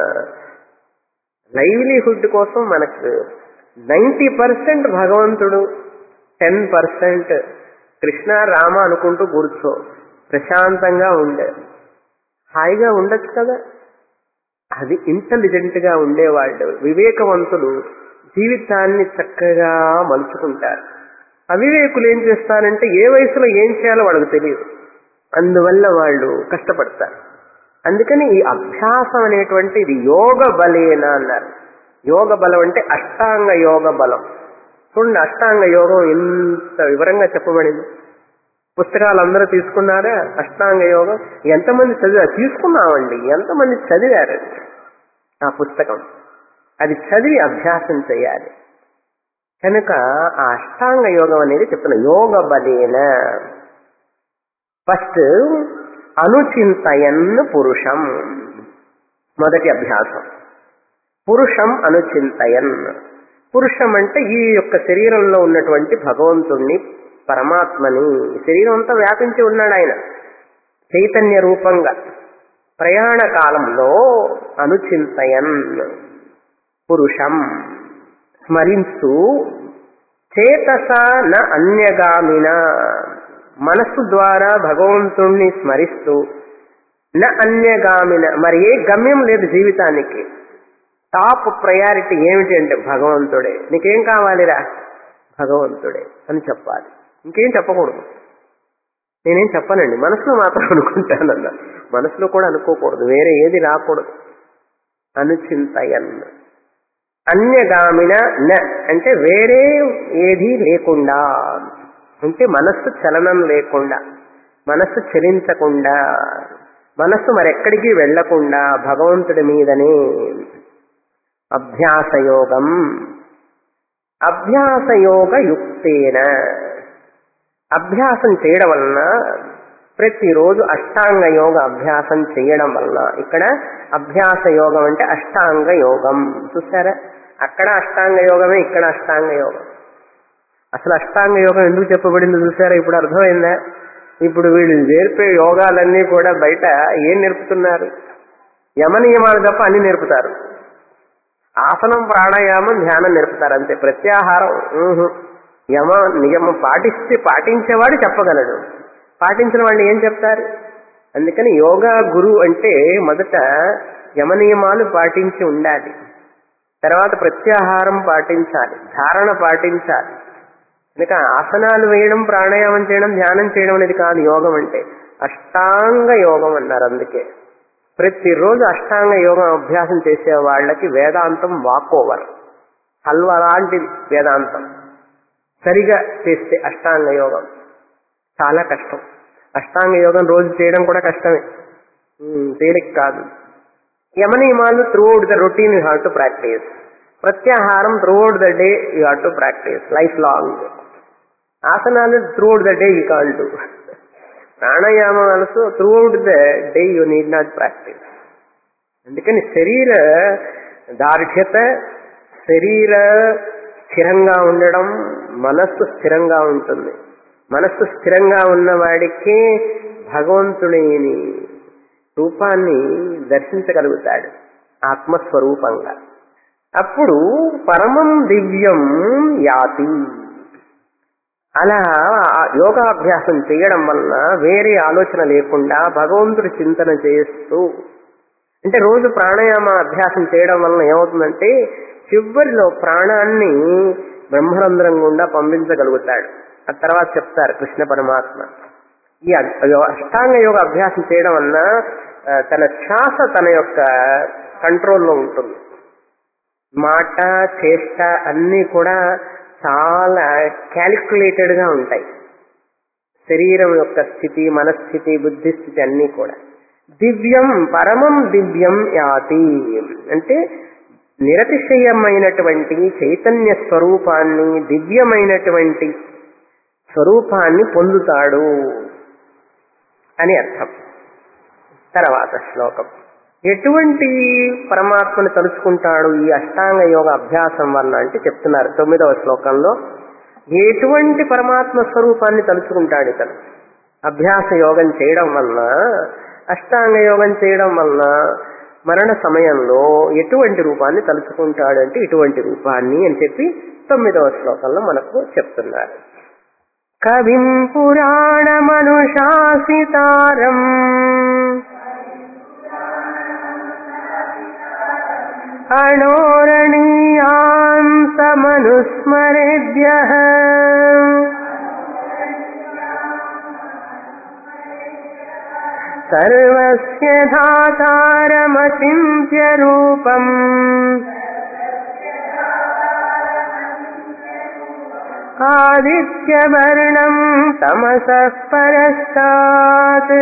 లైవ్లీహుడ్ కోసం మనకు నైంటీ పర్సెంట్ భగవంతుడు టెన్ పర్సెంట్ కృష్ణ రామ అనుకుంటూ కూర్చో ప్రశాంతంగా ఉండే హాయిగా ఉండొచ్చు కదా అది ఇంటెలిజెంట్ గా ఉండేవాళ్ళు వివేకవంతులు జీవితాన్ని చక్కగా మలుచుకుంటారు అవివేకులు ఏం చేస్తారంటే ఏ వయసులో ఏం చేయాలో వాళ్ళకి తెలియదు అందువల్ల వాళ్ళు కష్టపడతారు అందుకని ఈ అభ్యాసం అనేటువంటిది యోగ బలేన అన్నారు యోగ బలం అంటే అష్టాంగ యోగ బలం చూడండి అష్టాంగ యోగం ఎంత వివరంగా చెప్పబడింది పుస్తకాలు అందరూ తీసుకున్నారా అష్టాంగ యోగం ఎంతమంది చదివారు తీసుకున్నామండి ఎంతమంది చదివారు ఆ పుస్తకం అది చదివి అభ్యాసం చేయాలి కనుక ఆ అష్టాంగ యోగం అనేది చెప్తున్నా యోగ బలేన ఫస్ట్ అనుచింతయన్ పురుషం మొదటి అభ్యాసం పురుషం అనుచింతయన్ పురుషం అంటే ఈ యొక్క శరీరంలో ఉన్నటువంటి భగవంతుణ్ణి పరమాత్మని ఈ శరీరం అంతా వ్యాపించి ఉన్నాడు ఆయన చైతన్య రూపంగా ప్రయాణ కాలంలో అనుచింతయన్ పురుషం స్మరించు చేతస న అన్యగామిన మనస్సు ద్వారా భగవంతుణ్ణి స్మరిస్తూ న అన్యగామిన మరి ఏ గమ్యం లేదు జీవితానికి టాప్ ప్రయారిటీ ఏమిటి అంటే భగవంతుడే నీకేం కావాలిరా భగవంతుడే అని చెప్పాలి ఇంకేం చెప్పకూడదు నేనేం చెప్పనండి మనసులో మాత్రం అనుకుంటానన్న మనసులో కూడా అనుకోకూడదు వేరే ఏది రాకూడదు అనుచింతయన్న అన్యగామిన న అంటే వేరే ఏది లేకుండా అంటే మనస్సు చలనం లేకుండా మనస్సు చలించకుండా మనస్సు మరెక్కడికి వెళ్లకుండా భగవంతుడి మీదనే అభ్యాసయోగం అభ్యాసయోగ యుక్తేన అభ్యాసం చేయడం వలన ప్రతిరోజు అష్టాంగ యోగ అభ్యాసం చేయడం వలన ఇక్కడ అభ్యాస యోగం అంటే అష్టాంగ యోగం చూసారా అక్కడ అష్టాంగ యోగమే ఇక్కడ అష్టాంగ యోగం అసలు అష్టాంగ యోగం ఎందుకు చెప్పబడింది చూసారా ఇప్పుడు అర్థమైందా ఇప్పుడు వీళ్ళు నేర్పే యోగాలన్నీ కూడా బయట ఏం నేర్పుతున్నారు యమ నియమాలు తప్ప అన్ని నేర్పుతారు ఆసనం ప్రాణాయామం ధ్యానం నేర్పుతారు అంతే ప్రత్యాహారం ఊహు. యమ నియమం పాటిస్తే పాటించేవాడు చెప్పగలడు పాటించిన వాళ్ళు ఏం చెప్తారు అందుకని యోగా గురు అంటే మొదట యమ నియమాలు పాటించి ఉండాలి తర్వాత ప్రత్యాహారం పాటించాలి ధారణ పాటించాలి కనుక ఆసనాలు వేయడం ప్రాణాయామం చేయడం ధ్యానం చేయడం అనేది కాదు యోగం అంటే అష్టాంగ యోగం అన్నారు అందుకే ప్రతిరోజు అష్టాంగ యోగం అభ్యాసం చేసే వాళ్ళకి వేదాంతం వాక్ ఓవర్ హల్వా లాంటిది వేదాంతం సరిగా చేస్తే అష్టాంగ యోగం చాలా కష్టం అష్టాంగ యోగం రోజు చేయడం కూడా కష్టమే ఉమ్, తేలిక కాదు యమనియమాలు throughout the routine you have to practice ప్రత్యాహారం throughout the day you have to practice life long ఆసనాలు throughout the day you call to ప్రాణాయామం also throughout the day you need not practice అందుకని శరీర దార్ఢ్యత శరీర స్థిరంగా ఉండడం మనస్సు స్థిరంగా ఉంటుంది మనస్సు స్థిరంగా ఉన్నవాడికి భగవంతుడిని రూపాన్ని దర్శించగలుగుతాడు ఆత్మస్వరూపంగా అప్పుడు పరమం దివ్యం యాతి అలా యోగాభ్యాసం చేయడం వలన వేరే ఆలోచన లేకుండా భగవంతుడి చింతన చేస్తూ అంటే రోజు ప్రాణాయామ అభ్యాసం చేయడం వలన ఏమవుతుందంటే చివరిలో ప్రాణాన్ని బ్రహ్మరంధ్రం గుండా పంపించగలుగుతాడు ఆ తర్వాత చెప్తారు కృష్ణ పరమాత్మ ఈ అ- అష్టాంగ యోగ అభ్యాసం చేయడం వలన ఆ, తన శ్వాస తన యొక్క కంట్రోల్లో ఉంటుంది మాట చేష్ట అన్నీ కూడా చాలా క్యాలిక్యులేటెడ్ గా ఉంటాయి శరీరం యొక్క స్థితి మనస్థితి బుద్ధి స్థితి అన్నీ కూడా దివ్యం పరమం దివ్యం యాతి అంటే నిరతిశయమైనటువంటి చైతన్య స్వరూపాన్ని దివ్యమైనటువంటి స్వరూపాన్ని పొందుతాడు అని అర్థం తర్వాత శ్లోకం ఎటువంటి పరమాత్మను తలుచుకుంటాడు ఈ అష్టాంగ యోగ అభ్యాసం వలన అంటే చెప్తున్నారు తొమ్మిదవ శ్లోకంలో ఎటువంటి పరమాత్మ స్వరూపాన్ని తలుచుకుంటాడు ఇతను అభ్యాస యోగం చేయడం వలన అష్టాంగ యోగం చేయడం వలన మరణ సమయంలో ఎటువంటి రూపాన్ని తలుచుకుంటాడు అంటే ఇటువంటి రూపాన్ని అని చెప్పి తొమ్మిదవ శ్లోకంలో మనకు చెప్తున్నారు కవిం పురాణమనుశాసితారం అణోరణీయాంసమనుస్మరేభ్య సర్వస్య ధాతారమచింత్య రూపం ఆదిత్యవర్ణం తమసః పరస్తాత్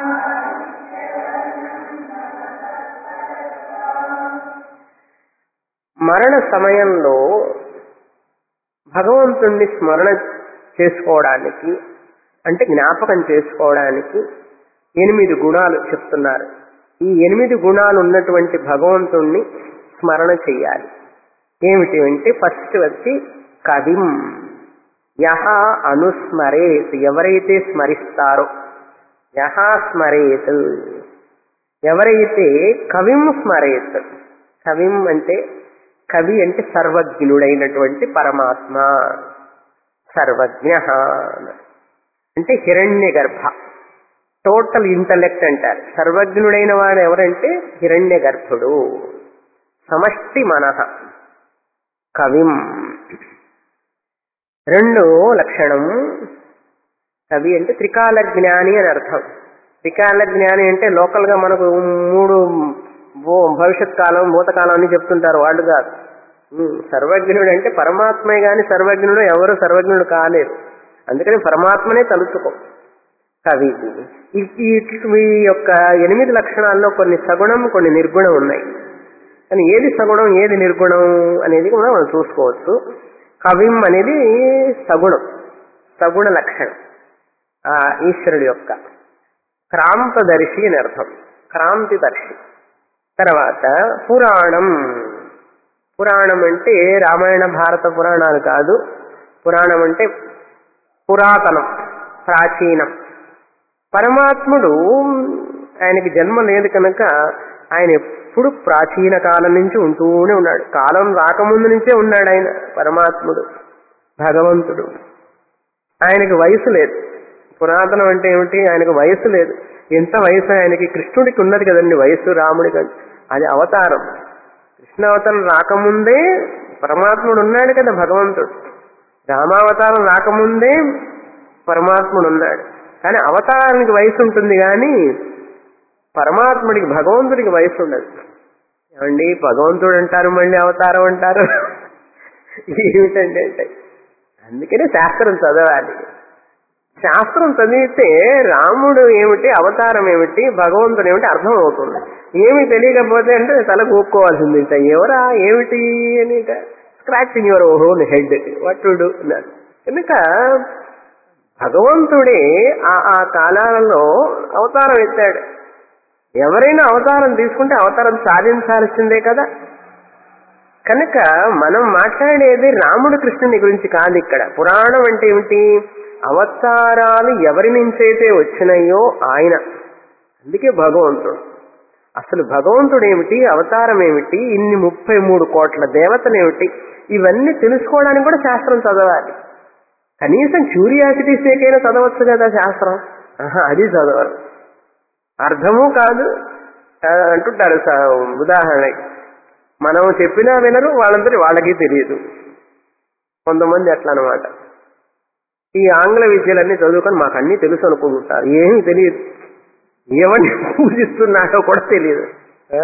మరణ సమయంలో భగవంతుణ్ణి స్మరణ చేసుకోవడానికి అంటే జ్ఞాపకం చేసుకోవడానికి ఎనిమిది గుణాలు చెప్తున్నారు ఈ ఎనిమిది గుణాలు ఉన్నటువంటి భగవంతుణ్ణి స్మరణ చెయ్యాలి ఏమిటి అంటే ఫస్ట్ వచ్చి కవిం యహ అనుస్మరేత్ ఎవరైతే స్మరిస్తారో యహ స్మరేత్ ఎవరైతే కవిం స్మరేత్ కవిం అంటే కవి అంటే సర్వజ్ఞుడైనటువంటి పరమాత్మ సర్వజ్ఞ అంటే హిరణ్య గర్భ టోటల్ ఇంటలెక్ట్ అంటారు సర్వజ్ఞుడైన వాడు ఎవరంటే హిరణ్య గర్భుడు సమష్టి మనః కవిం రెండు లక్షణం కవి అంటే త్రికాల జ్ఞాని అని అర్థం త్రికాల జ్ఞాని అంటే లోకల్ గా మనకు మూడు భూ- భవిష్యత్ కాలం భూతకాలం అని చెప్తుంటారు వాళ్ళు కాదు ఉమ్, సర్వజ్ఞుడు అంటే పరమాత్మే గాని సర్వజ్ఞుడు ఎవరు సర్వజ్ఞుడు కాలేరు అందుకని పరమాత్మనే తలుచుకో కవి ఈ ఈ- ఈ యొక్క ఎనిమిది లక్షణాల్లో కొన్ని సగుణం కొన్ని నిర్గుణం ఉన్నాయి కానీ ఏది సగుణం ఏది నిర్గుణం అనేది కూడా మనం చూసుకోవచ్చు కవిం అనేది సగుణం సగుణ లక్షణం ఆ ఈశ్వరుడి యొక్క క్రాంతదర్శి అని అర్థం క్రాంతిదర్శి తర్వాత పురాణం పురాణం అంటే రామాయణ భారత పురాణాలు కాదు పురాణం అంటే పురాతనం ప్రాచీనం పరమాత్ముడు ఆయనకి జన్మ లేదు కనుక ఆయన ఎప్పుడు ప్రాచీన కాలం నుంచి ఉంటూనే ఉన్నాడు కాలం రాకముందు నుంచే ఉన్నాడు ఆయన పరమాత్ముడు భగవంతుడు ఆయనకి వయసు లేదు పురాతనం అంటే ఏమిటి ఆయనకు వయసు లేదు ఎంత వయసు ఆయనకి కృష్ణుడికి ఉన్నది కదండి వయస్సు రాముడికి అది అవతారం కృష్ణ అవతారం రాకముందే పరమాత్ముడు ఉన్నాడు కదా భగవంతుడు రామావతారం రాకముందే పరమాత్ముడు ఉన్నాడు కానీ అవతారానికి వయసు ఉంటుంది కానీ పరమాత్ముడికి భగవంతుడికి వయసు ఉండదు ఏమండి భగవంతుడు అంటారు మళ్ళీ అవతారం అంటారు ఏమిటండి అంటే అందుకనే శాస్త్రం చదవాలి శాస్త్రం చదివితే రాముడు ఏమిటి అవతారం ఏమిటి భగవంతుడు ఏమిటి అర్థం అవుతుంది ఏమి తెలియకపోతే అంటే తల కూక్కోవాల్సింది ఇంత ఎవరా ఏమిటి అని scratching your own head what to do కనుక భగవంతుడే ఆ ఆ కాలాలలో అవతారం ఎత్తాడు ఎవరైనా అవతారం తీసుకుంటే అవతారం సాధించాల్సిందే కదా కనుక మనం మాట్లాడేది రాముడు కృష్ణుని గురించి కాదు ఇక్కడ పురాణం అంటే ఏమిటి అవతారాలు ఎవరి నుంచైతే వచ్చినాయో ఆయన అందుకే భగవంతుడు అసలు భగవంతుడు ఏమిటి అవతారం ఏమిటి ఇన్ని ముప్పై మూడు కోట్ల దేవతలు ఏమిటి ఇవన్నీ తెలుసుకోవడానికి కూడా శాస్త్రం చదవాలి కనీసం క్యూరియాసిటీ సేకైనా చదవచ్చు కదా శాస్త్రం ఆహా, అది చదవరు అర్థము కాదు ఆ, అంటుంటారు స- ఉదాహరణకి మనం చెప్పినా వినరు వాళ్ళందరి వాళ్ళకి తెలియదు కొంతమంది అట్లా అనమాట ఈ ఆంగ్ల విద్యలన్నీ చదువుకొని మాకు అన్నీ తెలుసు అనుకుంటారు ఏమీ తెలియదు ఎవరిని పూజిస్తున్నాడో కూడా తెలియదు ఆ.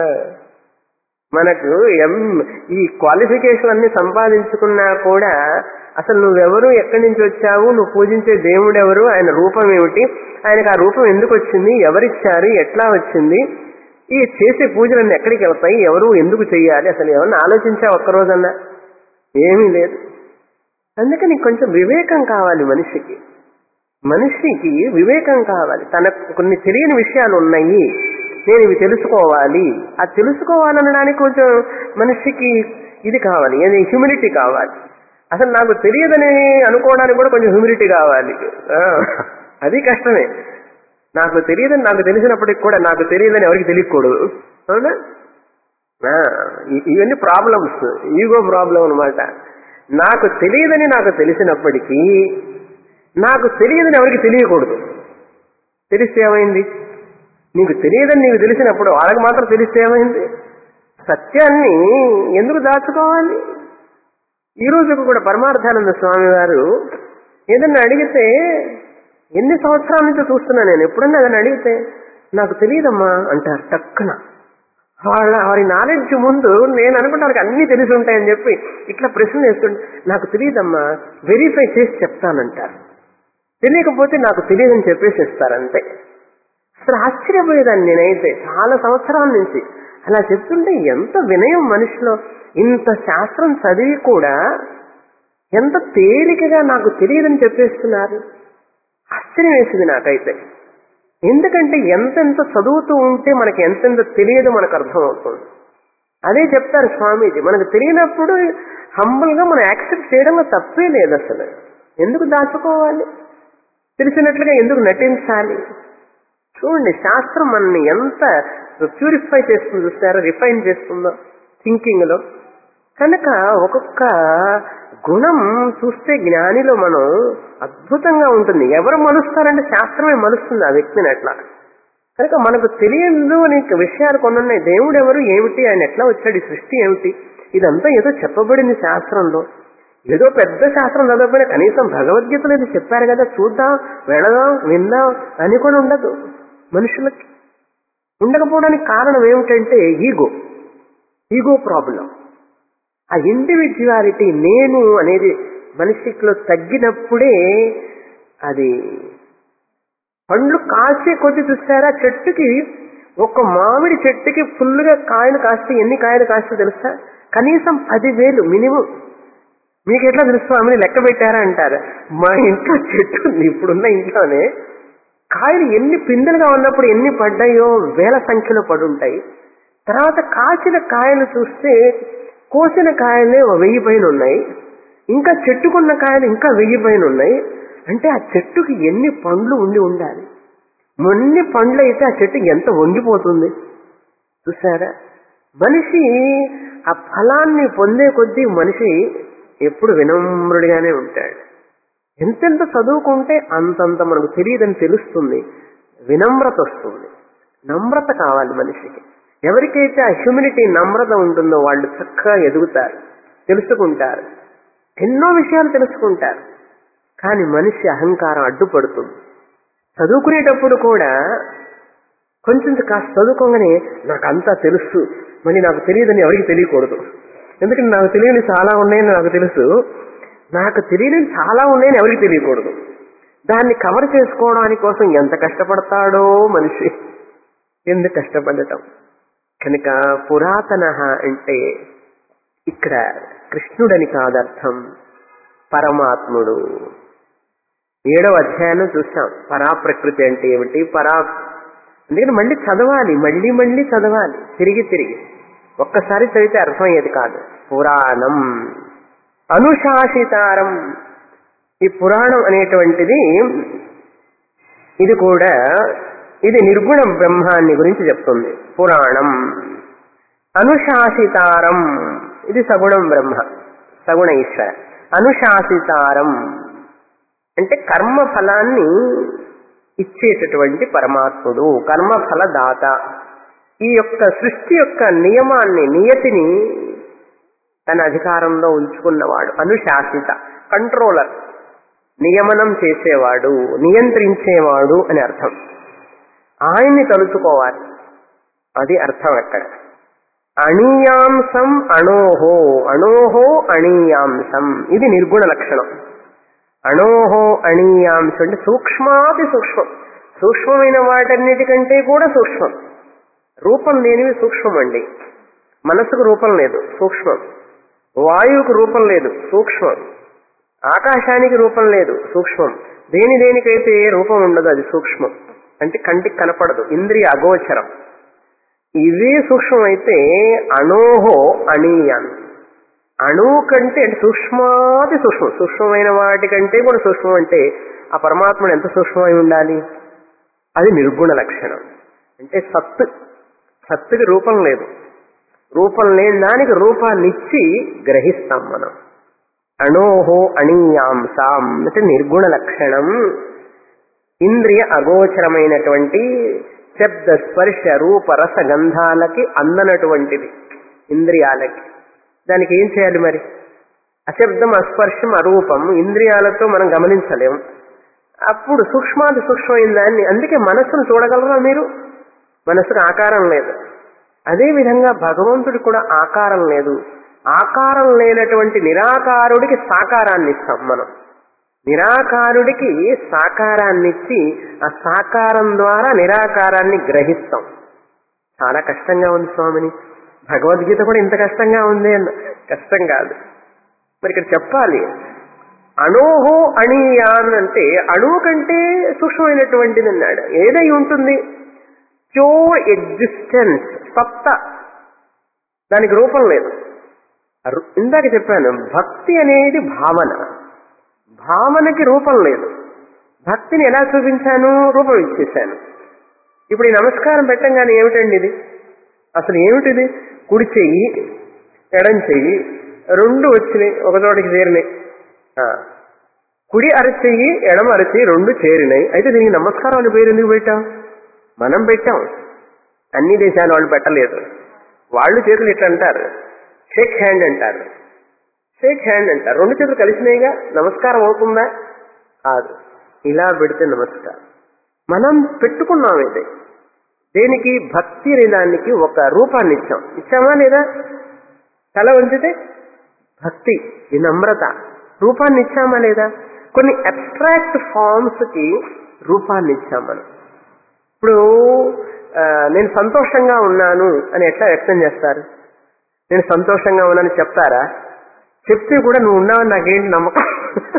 మనకు ఎం ఈ క్వాలిఫికేషన్ అన్ని సంపాదించుకున్నా కూడా అసలు నువ్వెవరు ఎక్కడి నుంచి వచ్చావు నువ్వు పూజించే దేవుడు ఎవరు ఆయన రూపం ఏమిటి ఆయనకు ఆ రూపం ఎందుకు వచ్చింది ఎవరిచ్చారు ఎట్లా వచ్చింది ఈ చేసే పూజలన్నీ ఎక్కడికి వెళ్తాయి ఎవరు ఎందుకు చెయ్యాలి అసలు ఎవరిని ఆలోచించా ఒక్కరోజన్నా ఏమీ లేదు అందుకని కొంచెం వివేకం కావాలి మనిషికి మనిషికి వివేకం కావాలి తనకు కొన్ని తెలియని విషయాలు ఉన్నాయి నేను ఇవి తెలుసుకోవాలి అది తెలుసుకోవాలనడానికి కొంచెం మనిషికి ఇది కావాలి ఏది హ్యూమిలిటీ కావాలి అసలు నాకు తెలియదని అనుకోవడానికి కూడా కొంచెం హ్యూమిలిటీ కావాలి ఆ, అది కష్టమే నాకు తెలియదని నాకు తెలిసినప్పటికి కూడా నాకు తెలియదని ఎవరికి తెలియకూడదు అవునా ఆ, ఇ- ఇవన్నీ ప్రాబ్లమ్స్ ఈగో ప్రాబ్లం అనమాట నాకు తెలియదని నాకు తెలిసినప్పటికీ నాకు తెలియదని ఎవరికి తెలియకూడదు తెలిస్తే ఏమైంది నీకు తెలియదని నీకు తెలిసినప్పుడు వాళ్ళకి మాత్రం తెలిస్తే ఏమైంది సత్యాన్ని ఎందుకు దాచుకోవాలి ఈ రోజు కూడా పరమార్థానంద స్వామి వారు ఏదన్నా అడిగితే ఎన్ని సంవత్సరాల నుంచి చూస్తున్నా నేను ఎప్పుడన్నా ఏదైనా అడిగితే నాకు తెలియదమ్మా అంటారు టక్కున వాళ్ళ వారి నాలెడ్జ్ ముందు నేను అనుకుంటానికి అన్ని తెలిసి ఉంటాయని చెప్పి ఇట్లా ప్రశ్న వేస్తుంటే నాకు తెలియదమ్మా వెరిఫై చేసి చెప్తానంటారు తెలియకపోతే నాకు తెలియదని చెప్పేసి ఇస్తారంతే అసలు ఆశ్చర్యపోయేదాన్ని నేనైతే చాలా సంవత్సరాల నుంచి అలా చెప్తుంటే ఎంత వినయం మనిషిలో ఇంత శాస్త్రం చదివి కూడా ఎంత తేలికగా నాకు తెలియదని చెప్పేస్తున్నారు ఆశ్చర్యం వేసింది నాకైతే ఎందుకంటే ఎంతెంత చదువుతూ ఉంటే మనకి ఎంతెంత తెలియదు మనకు అర్థమవుతుంది అదే చెప్తారు స్వామీజీ మనకు తెలియనప్పుడు హంబుల్ గా మనం యాక్సెప్ట్ చేయడంలో తప్పే లేదు అసలు ఎందుకు దాచుకోవాలి తెలిసినట్లుగా ఎందుకు నటించాలి చూడండి శాస్త్రం మనల్ని ఎంత ప్యూరిఫై చేస్తుంది చూస్తారో రిఫైన్ చేస్తుందో థింకింగ్ లో కనుక ఒక్కొక్క గుణం చూస్తే జ్ఞానిలో మనం అద్భుతంగా ఉంటుంది ఎవరు మలుస్తారంటే శాస్త్రమే మలుస్తుంది ఆ వ్యక్తిని అట్లా కనుక మనకు తెలియదు అనే విషయాలు కొన్ని ఉన్నాయి దేవుడు ఎవరు ఏమిటి ఆయన ఎట్లా వచ్చాడు ఈ సృష్టి ఏమిటి ఇదంతా ఏదో చెప్పబడింది శాస్త్రంలో ఏదో పెద్ద శాస్త్రం చదవకపోయినా కనీసం భగవద్గీతలో ఇది చెప్పారు కదా చూద్దాం వెళదాం విందాం అని కూడా ఉండదు మనుషులకి ఉండకపోవడానికి కారణం ఏమిటంటే ఈగో ఈగో ప్రాబ్లం ఆ ఇండివిజువాలిటీ నేను అనేది మనిషిలో తగ్గినప్పుడే అది పండ్లు కాసే కొద్ది చూసారా చెట్టుకి ఒక మామిడి చెట్టుకి ఫుల్గా కాయలు కాస్తే ఎన్ని కాయలు కాస్తే తెలుసా కనీసం పదివేలు మినిమం మీకు ఎట్లా తెలుసు ఆమె లెక్క పెట్టారా అంటారు మా ఇంట్లో చెట్టు ఉంది ఇప్పుడున్న ఇంట్లోనే కాయలు ఎన్ని పిందెలుగా ఉన్నప్పుడు ఎన్ని పడ్డాయో వేల సంఖ్యలో పడుంటాయి తర్వాత కాచిన కాయలు చూస్తే కోసిన కాయలే ఓ వెయ్యి పైన ఉన్నాయి ఇంకా చెట్టుకున్న కాయలు ఇంకా వెయ్యి పైన ఉన్నాయి అంటే ఆ చెట్టుకి ఎన్ని పండ్లు ఉండి ఉండాలి మొన్ని పండ్లు అయితే ఆ చెట్టు ఎంత వంగిపోతుంది చూసారా మనిషి ఆ ఫలాన్ని పొందే కొద్దీ మనిషి ఎప్పుడు వినమ్రుడిగానే ఉంటాడు ఎంతెంత చదువుకుంటే అంతంత మనకు తెలియదని తెలుస్తుంది వినమ్రత వస్తుంది నమ్రత కావాలి మనిషికి ఎవరికైతే ఆ హ్యూమినిటీ నమ్రత ఉంటుందో వాళ్ళు చక్కగా ఎదుగుతారు తెలుసుకుంటారు ఎన్నో విషయాలు తెలుసుకుంటారు కానీ మనిషి అహంకారం అడ్డుపడుతుంది చదువుకునేటప్పుడు కూడా కొంచెం కాస్త చదువుకోగానే నాకు అంతా తెలుసు మళ్ళీ నాకు తెలియదని ఎవరికి తెలియకూడదు ఎందుకంటే నాకు తెలియని చాలా ఉన్నాయని నాకు తెలుసు నాకు తెలియని చాలా ఉన్నాయని ఎవరికి తెలియకూడదు దాన్ని కవర్ చేసుకోవడానికి కోసం ఎంత కష్టపడతాడో మనిషి ఎందుకు కష్టపడటం కనుక పురాతన అంటే ఇక్కడ కృష్ణుడని కాదర్థం పరమాత్ముడు ఏడవ అధ్యాయంలో చూసాం పరా ప్రకృతి అంటే ఏమిటి పరా అందుకని మళ్ళీ చదవాలి మళ్ళీ మళ్ళీ చదవాలి తిరిగి తిరిగి ఒక్కసారి చదివితే అర్థమయ్యేది కాదు పురాణం అనుశాసితారం ఈ పురాణం అనేటువంటిది ఇది కూడా ఇది నిర్గుణ బ్రహ్మాన్ని గురించి చెప్తుంది పురాణం అనుశాసితారం ఇది సగుణం బ్రహ్మ సగుణ ఈశ్వర అనుశాసితారం అంటే కర్మ ఫలాన్ని ఇచ్చేటటువంటి పరమాత్ముడు కర్మఫల దాత ఈ యొక్క సృష్టి యొక్క నియమాన్ని నియతిని తన అధికారంలో ఉంచుకున్నవాడు అనుశాసిత కంట్రోలర్ నియమనం చేసేవాడు నియంత్రించేవాడు అని అర్థం ఆయన్ని తలుచుకోవాలి అది అర్థం అక్కడ అణీయాంసం అణోహో అణోహో అణీయాంసం ఇది నిర్గుణ లక్షణం అణోహో అణీయాంశం అంటే సూక్ష్మాతి సూక్ష్మం సూక్ష్మమైన వాటన్నిటికంటే కూడా సూక్ష్మం రూపం లేనివి సూక్ష్మం అండి మనసుకు రూపం లేదు సూక్ష్మం వాయువుకు రూపం లేదు సూక్ష్మం ఆకాశానికి రూపం లేదు సూక్ష్మం దేని దేనికైతే రూపం ఉండదు అది సూక్ష్మం అంటే కంటికి కనపడదు ఇంద్రియ అగోచరం ఇవే సూక్ష్మం అయితే అణోహో అణీయాన్ అణువు కంటే అంటే సూక్ష్మాతి సూక్ష్మం సూక్ష్మమైన వాటికంటే కూడా సూక్ష్మం అంటే ఆ పరమాత్ముడు ఎంత సూక్ష్మమై ఉండాలి అది నిర్గుణ లక్షణం అంటే సత్తు సత్తుకి రూపం లేదు రూపం లేని దానికి రూపాన్ని ఇచ్చి గ్రహిస్తాం మనం అణోహో అణీయాంసాం అంటే నిర్గుణ లక్షణం ఇంద్రియ అగోచరమైనటువంటి శబ్ద స్పర్శ రూప రస గంధాలకి అందనటువంటిది ఇంద్రియాలకి దానికి ఏం చేయాలి మరి అశబ్దం అస్పర్శం అరూపం ఇంద్రియాలతో మనం గమనించలేం అప్పుడు సూక్ష్మాది సూక్ష్మమైన దాన్ని అందుకే మనస్సును చూడగలరా మీరు మనస్సుకు ఆకారం లేదు అదే విధంగా భగవంతుడికి కూడా ఆకారం లేదు ఆకారం లేనటువంటి నిరాకారుడికి సాకారాన్ని ఇస్తాం మనం నిరాకారుడికి సాకారాన్ని ఇచ్చి ఆ సాకారం ద్వారా నిరాకారాన్ని గ్రహిస్తాం చాలా కష్టంగా ఉంది స్వామిని భగవద్గీత కూడా ఇంత కష్టంగా ఉంది అన్న కష్టం కాదు మరి ఇక్కడ చెప్పాలి అణోహో అణీయాన్ అంటే అణువు కంటే సూక్ష్మమైనటువంటిది అన్నాడు ఏదై ఉంటుంది ప్యూర్ ఎగ్జిస్టెన్స్ సత్త దానికి రూపం లేదు రు- ఇందాక చెప్పాను భక్తి అనేది భావన భావనకి రూపం లేదు భక్తిని ఎలా చూపించాను రూపం ఇచ్చేశాను ఇప్పుడు ఈ నమస్కారం పెట్టంగానే ఏమిటండి ఇది అసలు ఏమిటిది కుడి చెయ్యి ఎడం చెయ్యి రెండు వచ్చినాయి ఒక చోటికి చేరినాయి ఆ, కుడి అరచెయ్యి ఎడమ అరచెయ్యి రెండు చేరినాయి అయితే దీనికి నమస్కారం అని పేరు ఎందుకు పెట్టాం మనం పెట్టాం అన్ని దేశాల వాళ్ళు పెట్టలేదు వాళ్ళు చేతులు ఇట్లా అంటారు షేక్ హ్యాండ్ అంటారు షేక్ హ్యాండ్ అంటారు రెండు చేతులు కలిసినాయిగా నమస్కారం అవుతుందా కాదు ఇలా పెడితే నమస్కారం మనం పెట్టుకున్నాం ఇది దేనికి భక్తి అనే దానికి ఒక రూపాన్ని ఇచ్చాం ఇచ్చామా లేదా తల ఉంచితే భక్తి వినమ్రత రూపాన్ని ఇచ్చామా లేదా కొన్ని అబ్స్ట్రాక్ట్ ఫార్మ్స్ కి రూపాన్ని ఇచ్చాం మనం ఇప్పుడు ఆ, నేను సంతోషంగా ఉన్నాను అని ఎట్లా వ్యక్తం చేస్తారు నేను సంతోషంగా ఉన్నానని చెప్తారా చెప్తే కూడా నువ్వు ఉన్నావని నాకేంటి నమ్మకం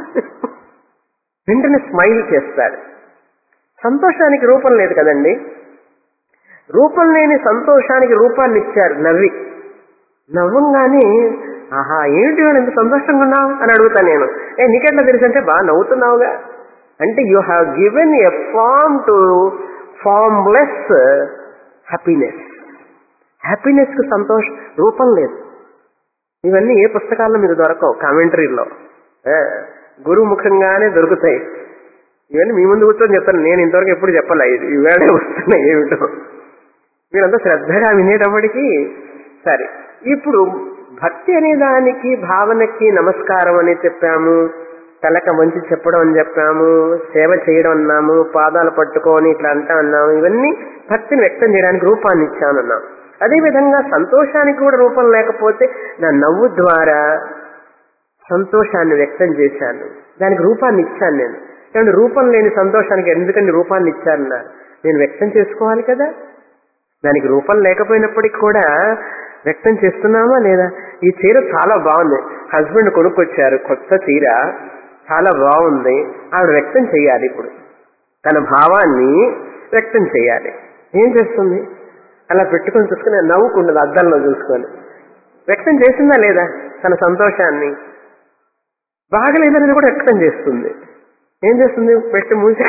వెంటనే స్మైల్ చేస్తారు సంతోషానికి రూపం లేదు కదండి రూపం లేని సంతోషానికి రూపాన్ని ఇచ్చారు నవ్వి నవ్వంగానే ఆహా ఏంటి వాడు ఎంత సంతోషంగా ఉన్నావు అని అడుగుతా నేను ఏ నీకెట్లా తెలుసు అంటే బాగా నవ్వుతున్నావుగా అంటే you have given a form to formless happiness happiness కు సంతోష రూపం లేదు ఇవన్నీ ఏ పుస్తకాల్లో మీకు దొరకవు కామెంటరీలో గురుముఖంగానే దొరుకుతాయి ఇవన్నీ మీ ముందు కూర్చొని చెప్తాను నేను ఇంతవరకు ఎప్పుడు చెప్పలే ఇది ఇవాళే వస్తున్నాయి ఏమిటో మీరంతా శ్రద్ధగా వినేటప్పటికీ సరే ఇప్పుడు భక్తి అనే దానికి భావనకి నమస్కారం అని చెప్పాము తలక వంచి చెప్పడం అని చెప్పాము సేవ చేయడం అన్నాము పాదాలు పట్టుకొని ఇట్లా అంటా అన్నాము ఇవన్నీ భక్తిని వ్యక్తం చేయడానికి రూపాన్ని ఇచ్చానన్నాం అదేవిధంగా సంతోషానికి కూడా రూపం లేకపోతే నా నవ్వు ద్వారా సంతోషాన్ని వ్యక్తం చేశాను దానికి రూపాన్ని ఇచ్చాను నేను కానీ రూపం లేని సంతోషానికి ఎందుకండి రూపాన్ని ఇచ్చానన్నారు నేను వ్యక్తం చేసుకోవాలి కదా దానికి రూపం లేకపోయినప్పటికీ కూడా వ్యక్తం చేస్తున్నామా లేదా ఈ చీర చాలా బాగుంది హస్బెండ్ కొనుక్కొచ్చారు కొత్త చీర చాలా బాగుంది ఆవిడ వ్యక్తం చేయాలి ఇప్పుడు తన భావాన్ని వ్యక్తం చేయాలి ఏం చేస్తుంది అలా పెట్టుకొని చూసుకుని నవ్వుకుండదు అద్దంలో చూసుకొని వ్యక్తం చేసిందా లేదా తన సంతోషాన్ని బాగలేదని కూడా వ్యక్తం చేస్తుంది ఏం చేస్తుంది పెట్టి మూసి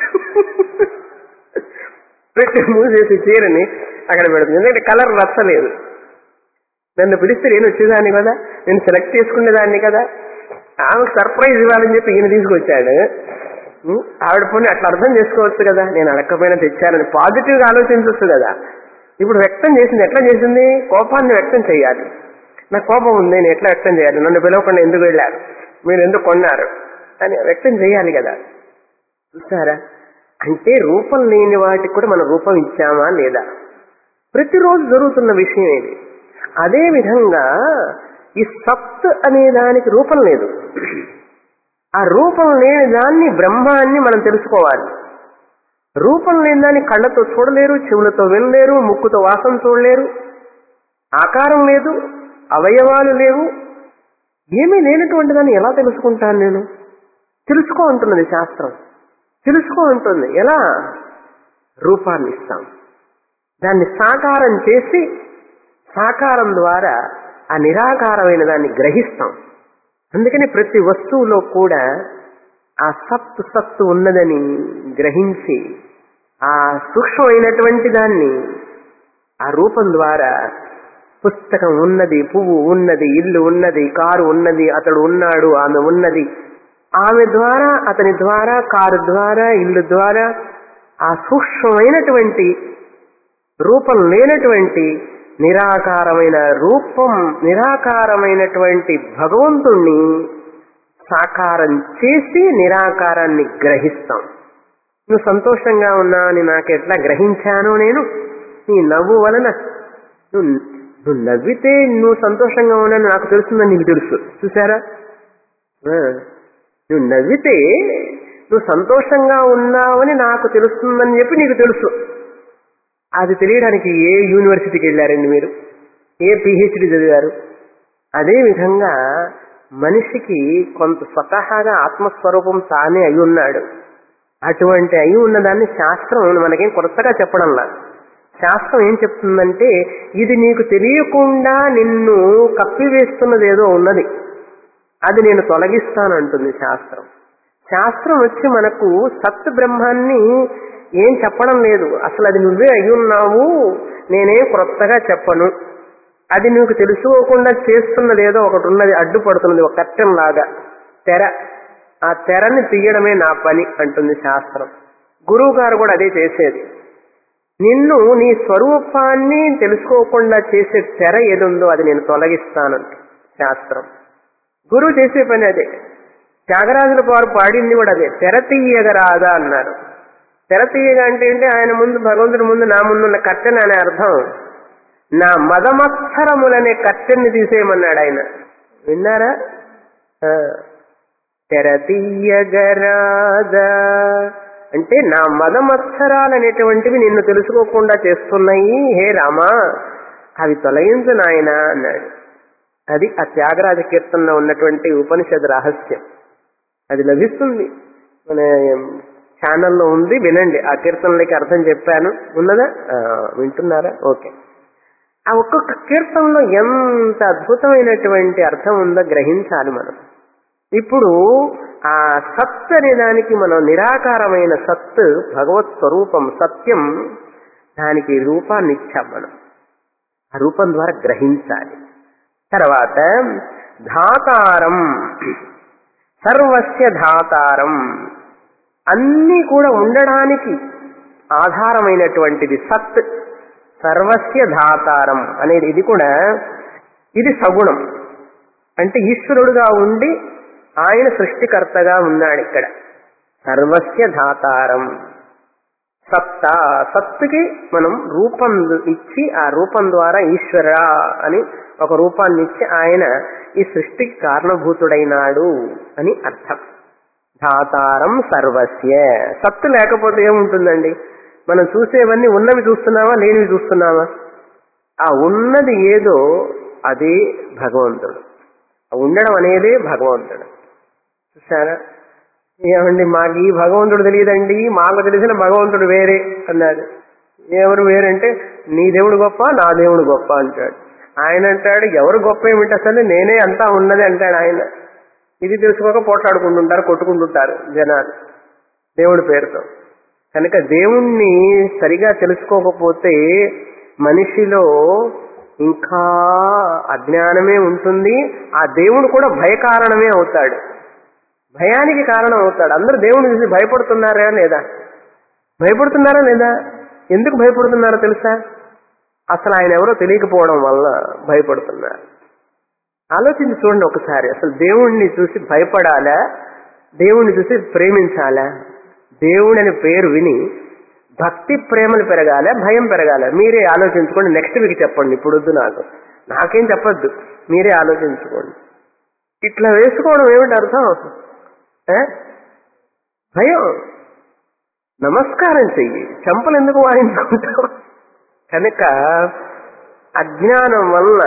పెట్టి మూసేసి చీరని అక్కడ పెడుతుంది ఎందుకంటే కలర్ నచ్చలేదు నన్ను పిలిస్తే నేను వచ్చేదాన్ని కదా నేను సెలెక్ట్ చేసుకునేదాన్ని కదా ఆమెకు సర్ప్రైజ్ ఇవ్వాలని చెప్పి ఈయన తీసుకొచ్చాడు ఉం? ఆవిడ పోనీ అట్లా అర్థం చేసుకోవచ్చు కదా నేను అడగకపోయినా తెచ్చానని పాజిటివ్గా ఆలోచించవచ్చు కదా ఇప్పుడు వ్యక్తం చేసింది ఎట్లా చేసింది కోపాన్ని వ్యక్తం చేయాలి నాకు కోపం ఉంది నేను ఎట్లా వ్యక్తం చేయాలి నన్ను పిలవకుండా ఎందుకు వెళ్ళారు మీరు ఎందుకు కొన్నారు అని వ్యక్తం చేయాలి కదా చూసారా అంటే రూపం లేని వాటికి కూడా మనం రూపం ఇచ్చామా లేదా ప్రతిరోజు జరుగుతున్న విషయం ఇది అదే విధంగా ఈ సత్ అనే దానికి రూపం లేదు ఆ రూపం లేని దాన్ని బ్రహ్మాన్ని మనం తెలుసుకోవాలి రూపం లేని దాన్ని కళ్ళతో చూడలేరు చెవులతో వినలేరు ముక్కుతో వాసన చూడలేరు ఆకారం లేదు అవయవాలు లేవు ఏమీ లేనటువంటి దాన్ని ఎలా తెలుసుకుంటాను నేను తెలుసుకో అంటున్నది శాస్త్రం తెలుసుకో అంటుంది ఎలా రూపాన్ని ఇస్తాం దాన్ని సాకారం చేసి సాకారం ద్వారా ఆ నిరాకారమైన దాన్ని గ్రహిస్తాం అందుకని ప్రతి వస్తువులో కూడా ఆ సత్తు సత్తు ఉన్నదని గ్రహించి ఆ సూక్ష్మమైనటువంటి దాన్ని ఆ రూపం ద్వారా పుస్తకం ఉన్నది పువ్వు ఉన్నది ఇల్లు ఉన్నది కారు ఉన్నది అతడు ఉన్నాడు ఆమె ఉన్నది ఆమె ద్వారా అతని ద్వారా కారు ద్వారా ఇల్లు ద్వారా ఆ సూక్ష్మమైనటువంటి రూపం లేనటువంటి నిరాకారమైన రూపం నిరాకారమైనటువంటి భగవంతుణ్ణి సాకారం చేసి నిరాకారాన్ని గ్రహిస్తాం నువ్వు సంతోషంగా ఉన్నా అని నాకు ఎట్లా గ్రహించానో నేను నీ నవ్వు వలన నువ్వు నువ్వు నవ్వితే నువ్వు సంతోషంగా ఉన్నా నాకు తెలుస్తుందని నీకు తెలుసు చూసారా ఆ, నువ్వు నవ్వితే నువ్వు సంతోషంగా ఉన్నావని నాకు తెలుస్తుందని చెప్పి నీకు తెలుసు అది తెలియడానికి ఏ యూనివర్సిటీకి వెళ్ళారండి మీరు ఏ పిహెచ్డి చదివారు అదే విధంగా మనిషికి కొంత స్వతహాగా ఆత్మస్వరూపం తానే అయి ఉన్నాడు అటువంటి అయి ఉన్నదాన్ని శాస్త్రం మనకేం కొత్తగా చెప్పడంలా శాస్త్రం ఏం చెప్తుందంటే ఇది నీకు తెలియకుండా నిన్ను కప్పివేస్తున్నది ఏదో ఉన్నది అది నేను తొలగిస్తానంటుంది శాస్త్రం శాస్త్రం వచ్చి మనకు సత్ బ్రహ్మాన్ని ఏం చెప్పడం లేదు అసలు అది నువ్వే అయి ఉన్నావు నేనేం క్రొత్తగా చెప్పను అది నీకు తెలుసుకోకుండా చేస్తున్నది ఏదో ఒకటి ఉన్నది అడ్డుపడుతున్నది ఒక కట్టెం లాగా తెర ఆ తెరని తీయడమే నా పని అంటుంది శాస్త్రం గురువు గారు కూడా అదే చేసేది నిన్ను నీ స్వరూపాన్ని తెలుసుకోకుండా చేసే తెర ఏదుందో అది నేను తొలగిస్తానంట శాస్త్రం గురువు చేసే పని అదే త్యాగరాజుల వారు పాడింది కూడా అదే తెర తీయగరాదా అన్నారు తెర తీయగా అంటే ఏంటి ఆయన ముందు భగవంతుడి ముందు నా ముందున్న కట్టెన అనే అర్థం నా మదమత్సరములనే కట్టెని తీసేయమన్నాడు ఆయన విన్నారా ఆ, తెర తీయగరాదా అంటే నా మదమత్సరాలు అనేటువంటివి నిన్ను తెలుసుకోకుండా చేస్తున్నాయి హే రామా అవి తొలగించు నాయన అన్నాడు అది ఆ త్యాగరాజ కీర్తనలో ఉన్నటువంటి ఉపనిషద్ రహస్యం అది లభిస్తుంది మన ఛానల్లో ఉంది వినండి ఆ కీర్తనలకి అర్థం చెప్పాను ఉన్నదా ఆ, వింటున్నారా ఓకే ఆ ఒక్కొక్క కీర్తనలో ఎంత అద్భుతమైనటువంటి అర్థం ఉందో గ్రహించాలి మనం ఇప్పుడు ఆ సత్ అనే దానికి మనం నిరాకారమైన సత్ భగవత్ స్వరూపం సత్యం దానికి రూపాన్ని ఇచ్చాం మనం ఆ రూపం ద్వారా గ్రహించాలి తర్వాత ధాతారం సర్వస్య ధాతారం అన్నీ కూడా ఉండడానికి ఆధారమైనటువంటిది సత్ సర్వస్య ధాతారం అనేది ఇది కూడా ఇది సగుణం అంటే ఈశ్వరుడుగా ఉండి ఆయన సృష్టికర్తగా ఉన్నాడు ఇక్కడ సర్వస్య ధాతారం సత్త సత్తుకి మనం రూపం ఇచ్చి ఆ రూపం ద్వారా ఈశ్వర అని ఒక రూపాన్ని ఇచ్చి ఆయన ఈ సృష్టికి కారణభూతుడైనాడు అని అర్థం ధాతారం సర్వస్య సత్తు లేకపోతే ఏముంటుందండి మనం చూసేవన్నీ ఉన్నవి చూస్తున్నావా లేనివి చూస్తున్నావా ఆ ఉన్నది ఏదో అదే భగవంతుడు ఆ ఉండడం అనేదే భగవంతుడు చూసారా ఏమండి మాకు ఈ భగవంతుడు తెలియదండి మాకు తెలిసిన భగవంతుడు వేరే అన్నాడు ఎవరు వేరంటే నీ దేవుడు గొప్ప నా దేవుడు గొప్ప అంటాడు ఆయన అంటాడు ఎవరు గొప్ప ఏమిటి అసలు నేనే అంతా ఉన్నది అంటాడు ఆయన ఇది తెలుసుకోక పోట్లాడుకుంటుంటారు కొట్టుకుంటుంటారు జనాలు దేవుడి పేరుతో కనుక దేవుణ్ణి సరిగా తెలుసుకోకపోతే మనిషిలో ఇంకా అజ్ఞానమే ఉంటుంది ఆ దేవుడు కూడా భయకారణమే అవుతాడు భయానికి కారణం అవుతాడు అందరూ దేవుని చూసి భయపడుతున్నారా లేదా భయపడుతున్నారా లేదా ఎందుకు భయపడుతున్నారో తెలుసా అసలు ఆయన ఎవరో తెలియకపోవడం వల్ల భయపడుతున్నారు ఆలోచించి చూడండి ఒకసారి అసలు దేవుణ్ణి చూసి భయపడాలా దేవుణ్ణి చూసి ప్రేమించాలా దేవుడు అనే పేరు విని భక్తి ప్రేమలు పెరగాల భయం పెరగాల మీరే ఆలోచించుకోండి నెక్స్ట్ వీక్ చెప్పండి ఇప్పుడు వద్దు నాకు నాకేం చెప్పొద్దు మీరే ఆలోచించుకోండి ఇట్లా వేసుకోవడం ఏమిటి అర్థం ఏ? భయం నమస్కారం చెయ్యి చెంపలు ఎందుకు వాయించుకుంటావు కనుక అజ్ఞానం వల్ల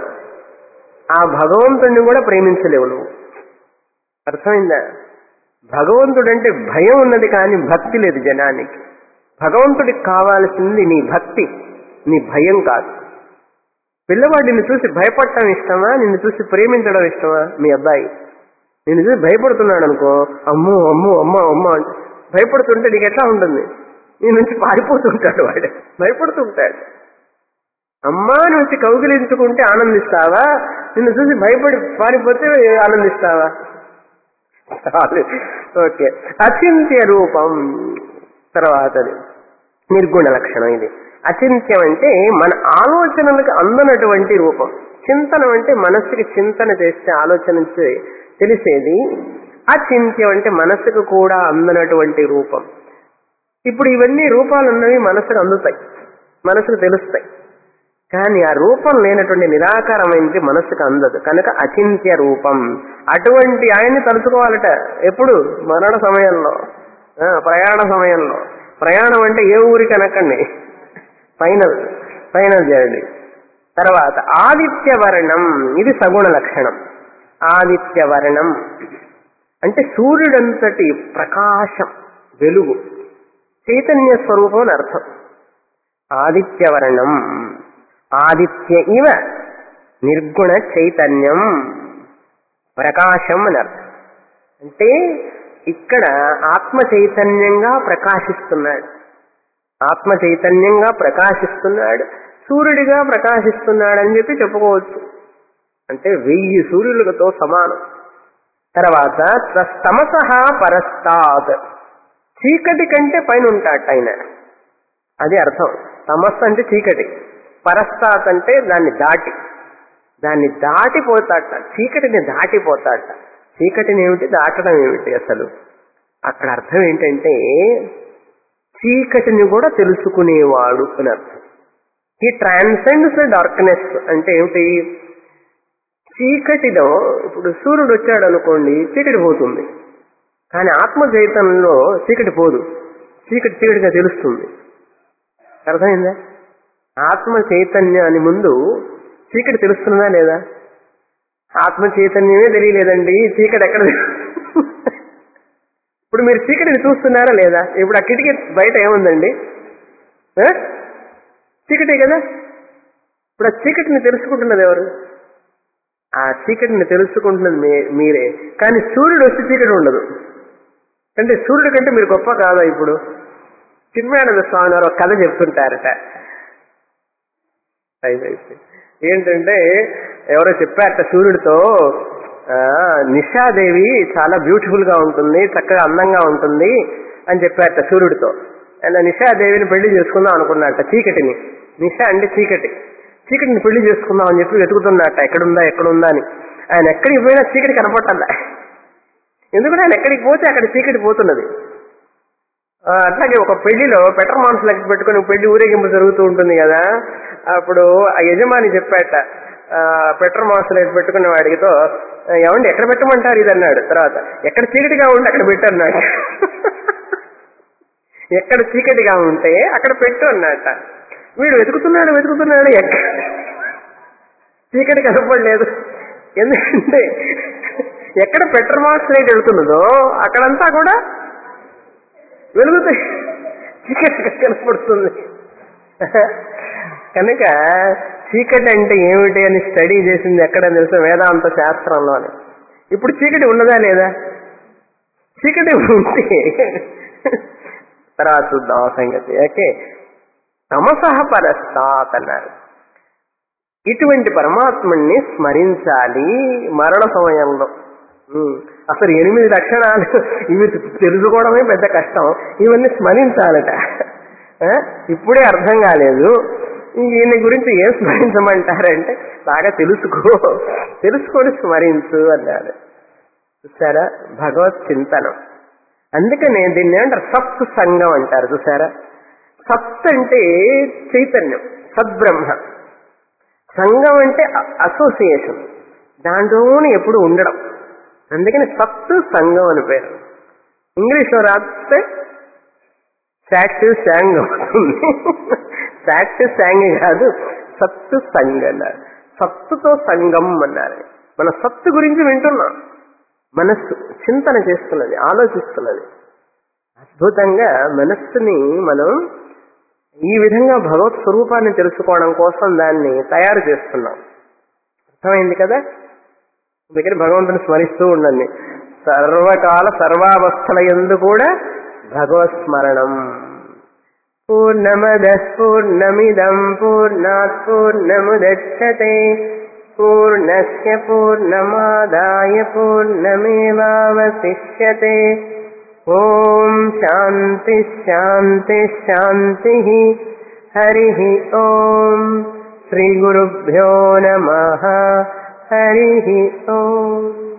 ఆ భగవంతుడిని కూడా ప్రేమించలేవు నువ్వు అర్థమైందా భగవంతుడంటే భయం ఉన్నది కానీ భక్తి లేదు జనానికి భగవంతుడికి కావాల్సింది నీ భక్తి నీ భయం కాదు పిల్లవాడు నిన్ను చూసి భయపడటం ఇష్టమా నిన్ను చూసి ప్రేమించడం ఇష్టమా మీ అబ్బాయి నిన్ను చూసి భయపడుతున్నాడు అనుకో అమ్మో అమ్మో అమ్మో అమ్మో అంటే భయపడుతుంటే నీకు ఎట్లా ఉంటుంది నీ నుంచి పారిపోతుంటాడు వాడు భయపడుతుంటాడు అమ్మా నుంచి కౌగిలించుకుంటే ఆనందిస్తావా నిన్ను చూసి భయపడి పారిపోతే ఆనందిస్తావా ఓకే అచింత్య రూపం తర్వాతది నిర్గుణ లక్షణం ఇది అచింత్యం అంటే మన ఆలోచనలకు అందనటువంటి రూపం చింతనం అంటే మనస్సుకి చింతన చేస్తే ఆలోచన చే- తెలిసేది అచింత్యం అంటే మనస్సుకు కూడా అందనటువంటి రూపం ఇప్పుడు ఇవన్నీ రూపాలు ఉన్నవి మనసుకు అందుతాయి మనసుకు తెలుస్తాయి కానీ ఆ రూపం లేనటువంటి నిరాకారమైనది మనస్సుకు అందదు కనుక అచింత్య రూపం అటువంటి ఆయన్ని తలుచుకోవాలట ఎప్పుడు మరణ సమయంలో ఆ, ప్రయాణ సమయంలో ప్రయాణం అంటే ఏ ఊరికి అనకండి ఫైనల్ ఫైనల్ జర్నీ తర్వాత ఆదిత్యవర్ణం ఇది సగుణ లక్షణం ఆదిత్యవర్ణం అంటే సూర్యుడంతటి ప్రకాశం వెలుగు చైతన్య స్వరూపం అని అర్థం ఆదిత్యవర్ణం ఆదిత్య ఇవ నిర్గుణ చైతన్యం ప్రకాశం అని అర్థం అంటే ఇక్కడ ఆత్మ చైతన్యంగా ప్రకాశిస్తున్నాడు ఆత్మ చైతన్యంగా ప్రకాశిస్తున్నాడు సూర్యుడిగా ప్రకాశిస్తున్నాడని చెప్పి చెప్పుకోవచ్చు అంటే వెయ్యి సూర్యులతో సమానం తర్వాత తమసహ పరస్తాత్ చీకటి కంటే పైన ఉంటాట ఆయన అది అర్థం తమస్సు అంటే చీకటి పరస్తాత్ అంటే దాన్ని దాటి దాన్ని దాటిపోతాట చీకటిని దాటిపోతాట చీకటిని ఏమిటి దాటడం ఏమిటి అసలు అక్కడ అర్థం ఏంటంటే చీకటిని కూడా తెలుసుకునేవాడు అని అర్థం ఈ ట్రాన్సెండ్స్ డార్క్నెస్ అంటే ఏమిటి చీకటిలో ఇప్పుడు సూర్యుడు వచ్చాడు అనుకోండి చీకటి పోతుంది కానీ ఆత్మ చైతన్యంలో చీకటి పోదు చీకటి చీకటిగా తెలుస్తుంది అర్థమైందా ఆత్మ చైతన్యాన్ని ముందు చీకటి తెలుస్తున్నదా లేదా ఆత్మ చైతన్యమే తెలియలేదండి చీకటి ఎక్కడ ఇప్పుడు మీరు చీకటిని చూస్తున్నారా లేదా ఇప్పుడు ఆ కిటికీ బయట ఏముందండి ఆ? చీకటే కదా ఇప్పుడు ఆ చీకటిని తెలుసుకుంటున్నది ఎవరు ఆ చీకటిని తెలుసుకుంటున్నది మీ- మీరే కానీ సూర్యుడు వచ్చి చీకటి ఉండదు అంటే సూర్యుడి కంటే మీరు గొప్ప కాదా ఇప్పుడు చిన్మయానంద స్వామి వారు ఒక కథ చెప్తుంటారట అయిపోయింది. ఏంటంటే ఎవరో చెప్పారట సూర్యుడితో ఆ, నిషాదేవి చాలా బ్యూటిఫుల్ గా ఉంటుంది చక్కగా అందంగా ఉంటుంది అని చెప్పారట సూర్యుడితో ఆయన నిషాదేవిని పెళ్లి చేసుకుందాం అనుకున్నట్ట చీకటిని నిషా అంటే చీకటి చీకటిని పెళ్లి చేసుకుందాం అని చెప్పి వెతుకుతున్నట్ట ఎక్కడుందా ఎక్కడుందా అని ఆయన ఎక్కడికి పోయినా చీకటి కనపట్టాల ఎందుకంటే ఆయన ఎక్కడికి పోతే అక్కడ చీకటి పోతున్నది ఆ, అట్లాగే ఒక పెళ్లిలో పెట్ర మాంసలకి పెట్టుకుని పెళ్లి ఊరేగింపు జరుగుతూ ఉంటుంది కదా అప్పుడు ఆ యజమాని చెప్పాట ఆ, పెట్ర మాంసలు పెట్టుకున్న వాడికితో ఏమండి ఎక్కడ పెట్టమంటారు ఇది అన్నాడు తర్వాత ఎక్కడ చీకటిగా ఉంటే అక్కడ పెట్టు అన్నాడు ఎక్కడ చీకటిగా ఉంటే అక్కడ పెట్టు అన్నట వీడు వెతుకుతున్నాడు వెతుకుతున్నాడు ఎక్కడ చీకటి కనపడలేదు ఎందుకంటే ఎక్కడ పెట్రోల్ మార్క్స్ రేట్ వెళ్తున్నదో అక్కడంతా కూడా వెలుగుతాయి చీకటి కనపడుతుంది కనుక చీకటి అంటే ఏమిటి అని స్టడీ చేసింది ఎక్కడ తెలుసా వేదాంత శాస్త్రంలోనే ఇప్పుడు చీకటి ఉన్నదా లేదా చీకటి ఉంటే తర్వాత చూద్దాం ఆ సంగతి ఓకే తమసహ పరస్తాత్ అన్నారు ఇటువంటి పరమాత్ముణ్ణి స్మరించాలి మరణ సమయంలో ఉమ్, అసలు ఎనిమిది లక్షణాలు ఇవి తెలుసుకోవడమే పెద్ద కష్టం ఇవన్నీ స్మరించాలట ఆ, ఇప్పుడే అర్థం కాలేదు ఈయన గురించి ఏం స్మరించమంటారంటే బాగా తెలుసుకో తెలుసుకొని స్మరించు అన్నాడు చూసారా భగవత్ చింతనం అందుకనే దీన్ని ఏమంటారు సత్ సంఘం అంటారు చూసారా సత్ అంటే చైతన్యం సద్బ్రహ్మ సంఘం అంటే అసోసియేషన్ దాంట్లోనే ఎప్పుడు ఉండడం అందుకని సత్ సంఘం అని పేరు ఇంగ్లీష్లో రాస్తే శాట్ శాంగ్ అవుతుంది శాట్ శాంగ్ కాదు సత్తు సంఘ అన్నారు సత్తుతో సంఘం అన్నారు మన సత్తు గురించి వింటున్నాం మనస్సు చింతన చేస్తున్నది ఆలోచిస్తున్నది అద్భుతంగా మనస్సుని మనం ఈ విధంగా భగవత్ స్వరూపాన్ని తెలుసుకోవడం కోసం దాన్ని తయారు చేస్తున్నాం అర్థమైంది కదా దగ్గర భగవంతుని స్మరిస్తూ ఉండండి సర్వకాల సర్వావస్థల ఎందు కూడా భగవత్ స్మరణం పూర్ణమద పూర్ణమిదం పూర్ణాత్ పూర్ణముదచ్చతే పూర్ణస్య పూర్ణమాదాయ పూర్ణమేవావశిష్యతే ఓం శాంతి శాంతి శాంతి హరి ఓం శ్రీ గురుభ్యో నమ హరి ఓం